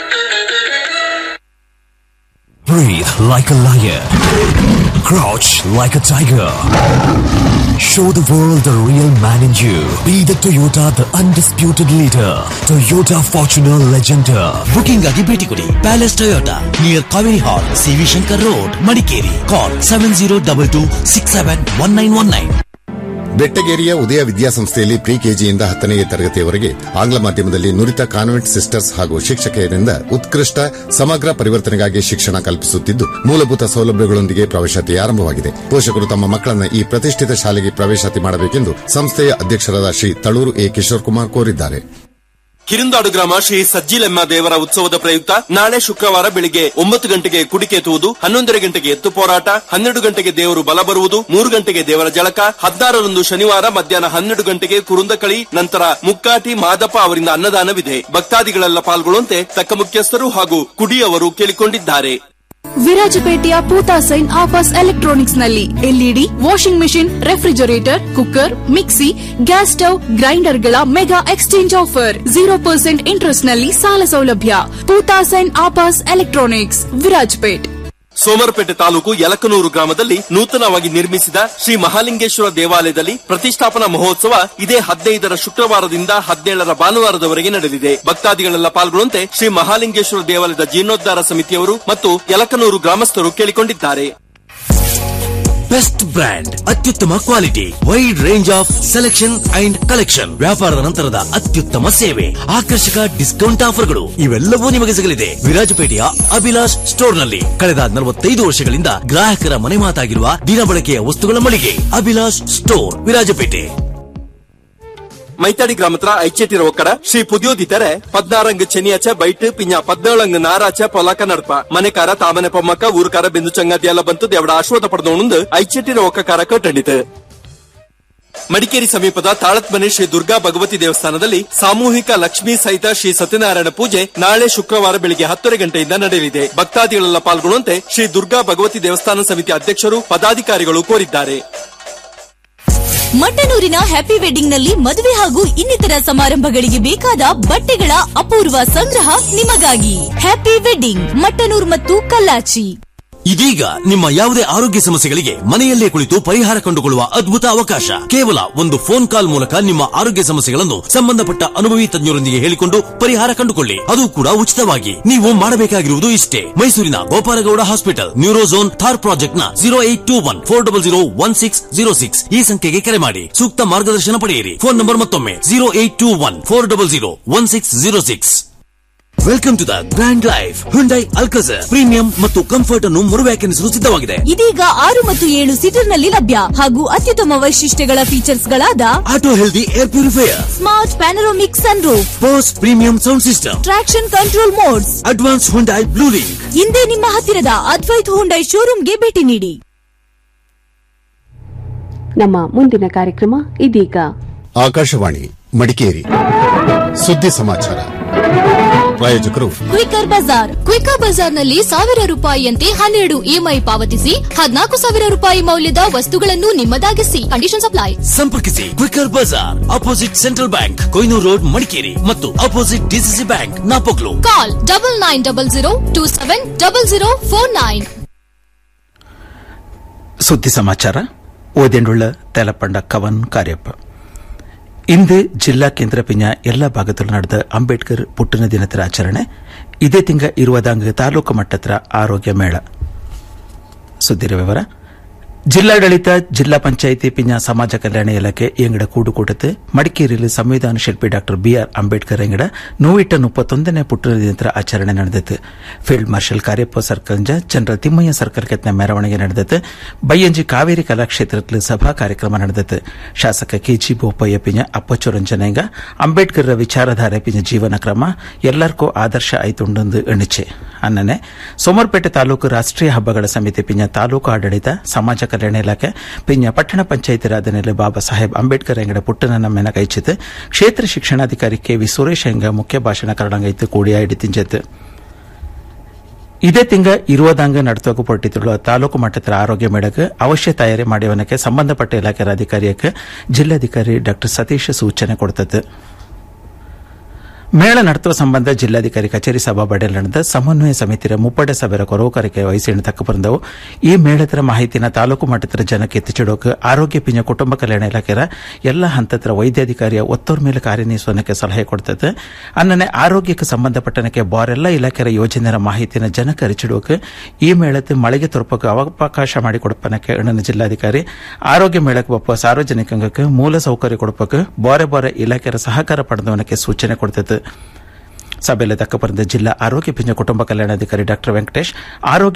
S11: Breathe like a lion. Crouch like a tiger. Show the world the real man in you. Be the Toyota, the undisputed leader. Toyota Fortuner Legender.
S12: Booking ಆಗಿ ಭೇಟಿ ಕೊಡಿ palace Toyota near Kaveri hall CV Shankar road Madikeri call seven zero double two six seven one nine one nine
S13: ಬೆಟ್ಟಗೇರಿಯ ಉದಯ ವಿದ್ಯಾಸಂಸ್ಥೆಯಲ್ಲಿ pre ಕೆಜಿಯಿಂದ ಹತ್ತನೇ ತರಗತಿಯವರೆಗೆ ಆಂಗ್ಲ ಮಾಧ್ಯಮದಲ್ಲಿ ನುರಿತ ಕಾನ್ವೆಂಟ್ ಸಿಸ್ಟರ್ಸ್ ಹಾಗೂ ಶಿಕ್ಷಕಿಯರಿಂದ ಉತ್ಕೃಷ್ಟ ಸಮಗ್ರ ಪರಿವರ್ತನೆಗಾಗಿ ಶಿಕ್ಷಣ ಕಲ್ಪಿಸುತ್ತಿದ್ದು ಮೂಲಭೂತ ಸೌಲಭ್ಯಗಳೊಂದಿಗೆ ಪ್ರವೇಶಾತಿ ಆರಂಭವಾಗಿದೆ ಪೋಷಕರು ತಮ್ಮ ಮಕ್ಕಳನ್ನ ಈ ಪ್ರತಿಷ್ಠಿತ ಶಾಲೆಗೆ ಪ್ರವೇಶಾತಿ ಮಾಡಬೇಕೆಂದು ಸಂಸ್ಥೆಯ ಅಧ್ಯಕ್ಷರಾದ ಶ್ರೀ ತಳೂರು ಎ ಕಿಶೋರ್ ಕುಮಾರ್ ಕೋರಿದ್ದಾರೆ
S14: ಕಿರಿಂದಾಡು ಗ್ರಾಮ ಶ್ರೀ ಸಜ್ಜಿಲೆಮ್ಮ ದೇವರ ಉತ್ಸವದ ಪ್ರಯುಕ್ತ ನಾಳೆ ಶುಕ್ರವಾರ ಬೆಳಿಗ್ಗೆ ಒಂಬತ್ತು ಗಂಟೆಗೆ ಕುಡಿಕೆತ್ತುವುದು ಹನ್ನೊಂದರ ಗಂಟೆಗೆ ಎತ್ತು ಹೋರಾಟ ಹನ್ನೆರಡು ಗಂಟೆಗೆ ದೇವರು ಬಲ ಬರುವುದು ಮೂರು ಗಂಟೆಗೆ ದೇವರ ಜಳಕ ಹದಿನಾರರಂದು ಶನಿವಾರ ಮಧ್ಯಾಹ್ನ ಹನ್ನೆರಡು ಗಂಟೆಗೆ ಕುರುಂದಕಳಿ ನಂತರ ಮುಕ್ಕಾಟಿ ಮಾದಪ್ಪ ಅವರಿಂದ ಅನ್ನದಾನವಿದೆ ಭಕ್ತಾದಿಗಳೆಲ್ಲ ಪಾಲ್ಗೊಳ್ಳುವಂತೆ ತಕ್ಕ ಮುಖ್ಯಸ್ಥರು ಹಾಗೂ ಕುಡಿಯವರು ಕೇಳಿಕೊಂಡಿದ್ದಾರೆ
S15: ವಿರಾಜಪೇಟೆಯ ಪೂತಾ ಸೈನ್ ಆಫರ್ಸ್ ಎಲೆಕ್ಟ್ರಾನಿಕ್ಸ್ ನಲ್ಲಿ LED washing machine refrigerator cooker mixie gas stove ಗ್ರೈಂಡರ್ಗಳ mega exchange offer zero percent interest ನಲ್ಲಿ ಸಾಲ ಸೌಲಭ್ಯ Pootha sign offers electronics Virajpet
S14: Somwarpet taluk Yalakanur ಗ್ರಾಮದಲ್ಲಿ ನೂತನವಾಗಿ ನಿರ್ಮಿಸಿದ ಶ್ರೀ ಮಹಾಲಿಂಗೇಶ್ವರ ದೇವಾಲಯದಲ್ಲಿ ಪ್ರತಿಷ್ಠಾಪನಾ ಮಹೋತ್ಸವ ಇದೇ ಹದಿನೈದರ ಶುಕ್ರವಾರದಿಂದ ಹದಿನೇಳರ ಭಾನುವಾರದವರೆಗೆ ನಡೆದಿದೆ ಭಕ್ತಾದಿಗಳೆಲ್ಲ ಪಾಲ್ಗೊಳ್ಳುವಂತೆ ಶ್ರೀ ಮಹಾಲಿಂಗೇಶ್ವರ ದೇವಾಲಯದ ಜೀರ್ಣೋದ್ಧಾರ ಸಮಿತಿಯವರು ಮತ್ತು ಯಲಕನೂರು ಗ್ರಾಮಸ್ಥರು ಕೇಳಿಕೊಂಡಿದ್ದಾರೆ
S12: ಬೆಸ್ಟ್ ಬ್ರ್ಯಾಂಡ್ ಅತ್ಯುತ್ತಮ quality wide range of selection and collection ವ್ಯಾಪಾರದ ನಂತರದ ಅತ್ಯುತ್ತಮ ಸೇವೆ ಆಕರ್ಷಕ ಡಿಸ್ಕೌಂಟ್ ಆಫರ್ಗಳು ಇವೆಲ್ಲವೂ ನಿಮಗೆ ಸಿಗಲಿದೆ ವಿರಾಜಪೇಟೆಯ ಅಭಿಲಾಷ್ ಸ್ಟೋರ್ ನಲ್ಲಿ ಕಳೆದ ನಲವತ್ತೈದು ವರ್ಷಗಳಿಂದ ಗ್ರಾಹಕರ ಮನೆ ಮಾತಾಗಿರುವ ದಿನಬಳಕೆಯ ವಸ್ತುಗಳ ಮಳಿಗೆ ಅಭಿಲಾಷ್ ಸ್ಟೋರ್ ವಿರಾಜಪೇಟೆ
S14: ಮೈತಾಡಿ ಗ್ರಾಮತ್ರ ಐಚೆಟಿರ ಒಕ್ಕಡ ಶ್ರೀ ಪುದಿಯೋದಿತರೆ ಪದ್ನಾರಂಗ್ ಚೆನ್ನಿಯಾಚ ಬೈಟ್ ಪಿಂಜ ಪದ್ನೇಳಂಗ್ ನಾರಾಚ ಪೊಲಕ ನಡ್ಪ ಮನೆಕಾರ ತಾಮನೆ ಪೊಮ್ಮಕ್ಕ ಊರುಕಾರ ಬೆಂದು ಚಂಗಾದಿ ಎಲ್ಲ ಬಂತು ದೇವಡ ಆಶ್ವಾದ ಪಡೆದೋಣಂದು ಐಚೆಟಿರ ಒಕ್ಕಕಾರ ಕಟ್ಟಂಡಿತು ಮಡಿಕೇರಿ ಸಮೀಪದ ತಾಳತ್ಮನೆ ಶ್ರೀ ದುರ್ಗಾ ಭಗವತಿ ದೇವಸ್ಥಾನದಲ್ಲಿ ಸಾಮೂಹಿಕ ಲಕ್ಷ್ಮೀ ಸಹಿತ ಶ್ರೀ ಸತ್ಯನಾರಾಯಣ ಪೂಜೆ ನಾಳೆ ಶುಕ್ರವಾರ ಬೆಳಿಗ್ಗೆ ಹತ್ತುವರೆ ಗಂಟೆಯಿಂದ ನಡೆಯಲಿದೆ ಭಕ್ತಾದಿಗಳೆಲ್ಲ ಪಾಲ್ಗೊಳ್ಳುವಂತೆ ಶ್ರೀ ದುರ್ಗಾ ಭಗವತಿ ದೇವಸ್ಥಾನ ಸಮಿತಿ ಅಧ್ಯಕ್ಷರು ಪದಾಧಿಕಾರಿಗಳು ಕೋರಿದ್ದಾರೆ
S16: ಮಟ್ಟನೂರಿನ ಹ್ಯಾಪಿ ವೆಡ್ಡಿಂಗ್ ನಲ್ಲಿ ಮದುವೆ ಹಾಗೂ ಇನ್ನಿತರ ಸಮಾರಂಭಗಳಿಗೆ ಬೇಕಾದ ಬಟ್ಟೆಗಳ ಅಪೂರ್ವ ಸಂಗ್ರಹ ನಿಮಗಾಗಿ ಹ್ಯಾಪಿ ವೆಡ್ಡಿಂಗ್ ಮಟ್ಟನೂರ್ ಮತ್ತು ಕಲ್ಲಾಚಿ
S12: ಇದೀಗ ನಿಮ್ಮ ಯಾವುದೇ ಆರೋಗ್ಯ ಸಮಸ್ಯೆಗಳಿಗೆ ಮನೆಯಲ್ಲೇ ಕುಳಿತು ಪರಿಹಾರ ಕಂಡುಕೊಳ್ಳುವ ಅದ್ಭುತ ಅವಕಾಶ ಕೇವಲ ಒಂದು ಫೋನ್ ಕಾಲ್ ಮೂಲಕ ನಿಮ್ಮ ಆರೋಗ್ಯ ಸಮಸ್ಯೆಗಳನ್ನು ಸಂಬಂಧಪಟ್ಟ ಅನುಭವಿ ತಜ್ಞರೊಂದಿಗೆ ಹೇಳಿಕೊಂಡು ಪರಿಹಾರ ಕಂಡುಕೊಳ್ಳಿ ಅದು ಕೂಡ ಉಚಿತವಾಗಿ ನೀವು ಮಾಡಬೇಕಾಗಿರುವುದು ಇಷ್ಟೇ ಮೈಸೂರಿನ ಗೋಪಾಲಗೌಡ ಹಾಸ್ಪಿಟಲ್ ನ್ಯೂರೋಝೋನ್ ಥಾರ್ ಪ್ರಾಜೆಕ್ಟ್ ನ zero eight two one four double zero one six zero six ಈ ಸಂಖ್ಯೆಗೆ ಕರೆ ಮಾಡಿ ಸೂಕ್ತ ಮಾರ್ಗದರ್ಶನ ಪಡೆಯಿರಿ ಫೋನ್ ನಂಬರ್ ಮತ್ತೊಮ್ಮೆ zero eight two one four double zero one six zero six welcome to the grand life Hyundai Alcazar premium ಮತ್ತು comfort ಅನ್ನು ಮರುವ್ಯಾಖ್ಯಾನಿಸಲು ಸಿದ್ಧವಾಗಿದೆ
S16: ಇದೀಗ ಆರು ಮತ್ತು ಏಳು ಸೀಟರ್ ನಲ್ಲಿ ಲಭ್ಯ ಹಾಗೂ ಅತ್ಯುತ್ತಮ ವೈಶಿಷ್ಟ್ಯಗಳ ಫೀಚರ್ಸ್ ಗಳಾದ
S12: auto healthy air purifier
S16: smart panoramic sunroof
S12: Bose premium sound system
S16: traction control modes
S12: advance Hyundai Blue Link
S16: ಹಿಂದೆ ನಿಮ್ಮ ಹತ್ತಿರದ ಅದ್ವೈತ್ ಹುಂಡೈ ಶೋರೂಮ್ಗೆ ಭೇಟಿ ನೀಡಿ
S1: ನಮ್ಮ ಮುಂದಿನ ಕಾರ್ಯಕ್ರಮ ಇದೀಗ
S13: ಆಕಾಶವಾಣಿ ಮಡಿಕೇರಿ ಸುದ್ದಿ ಸಮಾಚಾರ ಪ್ರಾಯೋಜಕರು
S17: ಕ್ವಿಕರ್ ಬಜಾರ್ ಕ್ವಿಕರ್ ಬಜಾರ್ನಲ್ಲಿ ಸಾವಿರ ರೂಪಾಯಿಯಂತೆ ಹನ್ನೆರಡು ಇಎಂಐ ಪಾವತಿಸಿ ಹದಿನಾಲ್ಕು ಸಾವಿರ ರೂಪಾಯಿ ಮೌಲ್ಯದ ವಸ್ತುಗಳನ್ನು ನಿಮ್ಮದಾಗಿಸಿ ಕಂಡೀಷನ್ ಅಪ್ಲೈ
S12: ಸಂಪರ್ಕಿಸಿ ಕ್ವಿಕರ್ ಬಜಾರ್ opposite central bank Koynur road Madikeri ಮತ್ತು opposite DCC bank Napoklu
S17: call double nine double zero two seven double zero four nine
S18: ಸುದ್ದಿ ಸಮಾಚಾರ ಓದೆಂಡುಳ್ಳ ತೆಲಪಂಡ ಕವನ್ ಕಾರ್ಯಪ್ಪ ಇಂದು ಜಿಲ್ಲಾ ಕೇಂದ್ರ ಪಿಂಜ ಎಲ್ಲ ಭಾಗದಲ್ಲೂ ನಡೆದ ಅಂಬೇಡ್ಕರ್ ಪುಟ್ಟನ ದಿನದ ಆಚರಣೆ ಇದೇ ತಿಂಗ ಇರುವದಾಂಗ ತಾಲೂಕು ಮಟ್ಟತ್ರ ಆರೋಗ್ಯ ಮೇಳ ಸುದ್ದಿರ ವಿವರ ಜಿಲ್ಲಾಡಳಿತ ಜಿಲ್ಲಾ ಪಂಚಾಯಿತಿ ಪಿಂಜ ಸಮಾಜ ಕಲ್ಯಾಣ ಇಲಾಖೆ ಎಂಗಡ ಕೂಡುಕೂಟത്ത് ಮಡಿಕೇರಿಯಲ್ಲಿ ಸಂವಿಧಾನ ಶಿಲ್ಪಿ ಡಾಕ್ಟರ್ ಬಿಆರ್ ಅಂಬೇಡ್ಕರ್ ಎಂಗಡ ನೂವಿಟ್ಟ ಮುಪ್ಪತ್ತೊಂದನೇ ಪುಟ್ಟನ ದಿನದ ಆಚರಣೆ ನಡೆದಿತ್ತು ಫೀಲ್ಡ್ ಮಾರ್ಷಲ್ ಕಾರ್ಯಪ್ಪ ಸರ್ಕಂಜ ಜನರಲ್ ತಿಮ್ಮಯ್ಯ ಸರ್ಕಲ್ ಕೆತ್ತನ ಮೆರವಣಿಗೆ ನಡೆದಿತ್ತು ಬೈಯಂಜಿ ಕಾವೇರಿ ಕಲಾಕ್ಷೇತ್ರದಲ್ಲಿ ಸಭಾ ಕಾರ್ಯಕ್ರಮ ನಡೆದಿತ್ತು ಶಾಸಕ ಕೆಜಿ ಬೋಪಯ್ಯ ಪಿಂಜ ಅಪ್ಪಚುರಂಜನೆಂಗ ಅಂಬೇಡ್ಕರ್ ವಿಚಾರಧಾರೆ ಪಿಂಜ ಜೀವನ ಕ್ರಮ ಎಲ್ಲರಿಗೂ ಆದರ್ಶ ಆಯ್ತುಂಡು ಎಣಿಚೆ ಅನ್ನನೆ ಸೋಮರ್ಪೇಟೆ ತಾಲೂಕು ರಾಷ್ಟ್ರೀಯ ಹಬ್ಬಗಳ ಸಮಿತಿ ಪಿಂಜ ತಾಲೂಕು ಆಡಳಿತ ಸಮಾಜ ಕಲ್ಯಾಣ ಇಲಾಖೆ ಪಿಂಜ ಪಟ್ಟಣ ಪಂಚಾಯಿತಿ ರಾಧನೆಯಲ್ಲಿ ಬಾಬಾ ಸಾಹೇಬ್ ಅಂಬೇಡ್ಕರ್ ಎಂಗಡ ಪುಟ್ಟನ ನಮ್ಮೆನ ಕೈಚಿತ್ ಕ್ಷೇತ್ರ ಶಿಕ್ಷಣಾಧಿಕಾರಿ ಕೆವಿ ಸುರೇಶ್ ಎಂಗ ಮುಖ್ಯ ಭಾಷಣ ಕರಡಂಗೈತು ಕೂಡಿಯ ಇಡಿತಿಂಜತ್ ಇದೇ ತಿಂಗ ಇರುವದಂಗ ನಡತೋಕು ಪೊಟ್ಟಿತುಳ್ಳ ತಾಲೂಕು ಮಟ್ಟದ ಆರೋಗ್ಯ ಮೇಳಕ್ಕೆ ಅವಶ್ಯ ತಯಾರಿ ಮಾಡುವನಕ್ಕೆ ಸಂಬಂಧಪಟ್ಟ ಇಲಾಖೆ ಅಧಿಕಾರಿಯಕ್ಕೆ ಜಿಲ್ಲಾಧಿಕಾರಿ ಡಾ ಸತೀಶ್ ಸೂಚನೆ ಕೊಡ್ತದೆ ಮೇಳ ನಡೆಸುವ ಸಂಬಂಧ ಜಿಲ್ಲಾಧಿಕಾರಿ ಕಚೇರಿ ಸಭಾಬಡಿಯಲ್ಲಿ ನಡೆದ ಸಮನ್ವಯ ಸಮಿತಿಯ ಮುಪ್ಪಡೆ ಸಭೆಯ ಕೊರೋಕರಿಕೆ ವಹಿಸಿ ತಕ್ಕ ಬಂದವು ಈ ಮೇಳದ ಮಾಹಿತಿನ ತಾಲೂಕು ಮಟ್ಟದ ಜನಕ್ಕೆ ಎತ್ತಿಚಿಡೋಕೆ ಆರೋಗ್ಯ ಪಿಂಜ ಕುಟುಂಬ ಕಲ್ಯಾಣ ಇಲಾಖೆಯ ಎಲ್ಲ ಹಂತದ ವೈದ್ಯಾಧಿಕಾರಿಯ ಒತ್ತೋರ್ ಮೇಲೆ ಕಾರ್ಯನಿರ್ವಹಿಸೋನಕ್ಕೆ ಸಲಹೆ ಕೊಡ್ತದೆ ಅನ್ನನೆ ಆರೋಗ್ಯಕ್ಕೆ ಸಂಬಂಧಪಟ್ಟನಕ್ಕೆ ಬಾರೆಲ್ಲ ಇಲಾಖೆಯ ಯೋಜನೆಯ ಮಾಹಿತಿನ ಜನಕ್ಕೆ ಅರಿಚಿಡೋಕೆ ಈ ಮೇಳದ ಮಳೆಗೆ ತೋರ್ಪಕ್ಕೆ ಅವಕಾಶ ಮಾಡಿಕೊಡಪ್ಪನಕ್ಕೆ ಅಣ್ಣನ ಜಿಲ್ಲಾಧಿಕಾರಿ ಆರೋಗ್ಯ ಮೇಳಕ್ಕೆ ಒಪ್ಪ ಸಾರ್ವಜನಿಕಂಗಕ್ಕೆ ಮೂಲ ಸೌಕರ್ಯ ಕೊಡಪಕ್ಕೆ ಬಾರೆ ಬಾರೆ ಇಲಾಖೆಯ ಸಹಕಾರ ಪಡೆದವನಕ್ಕೆ ಸೂಚನೆ ಕೊಡ್ತದೆ ಸಭೆಯಲ್ಲಿ ದಕ್ಕ ಬಂದ ಜಿಲ್ಲಾ ಆರೋಗ್ಯ ಪಿಂಜ ಕುಟುಂಬ ಕಲ್ಯಾಣಾಧಿಕಾರಿ ಡಾ ವೆಂಕಟೇಶ್ ಆರೋಗ್ಯ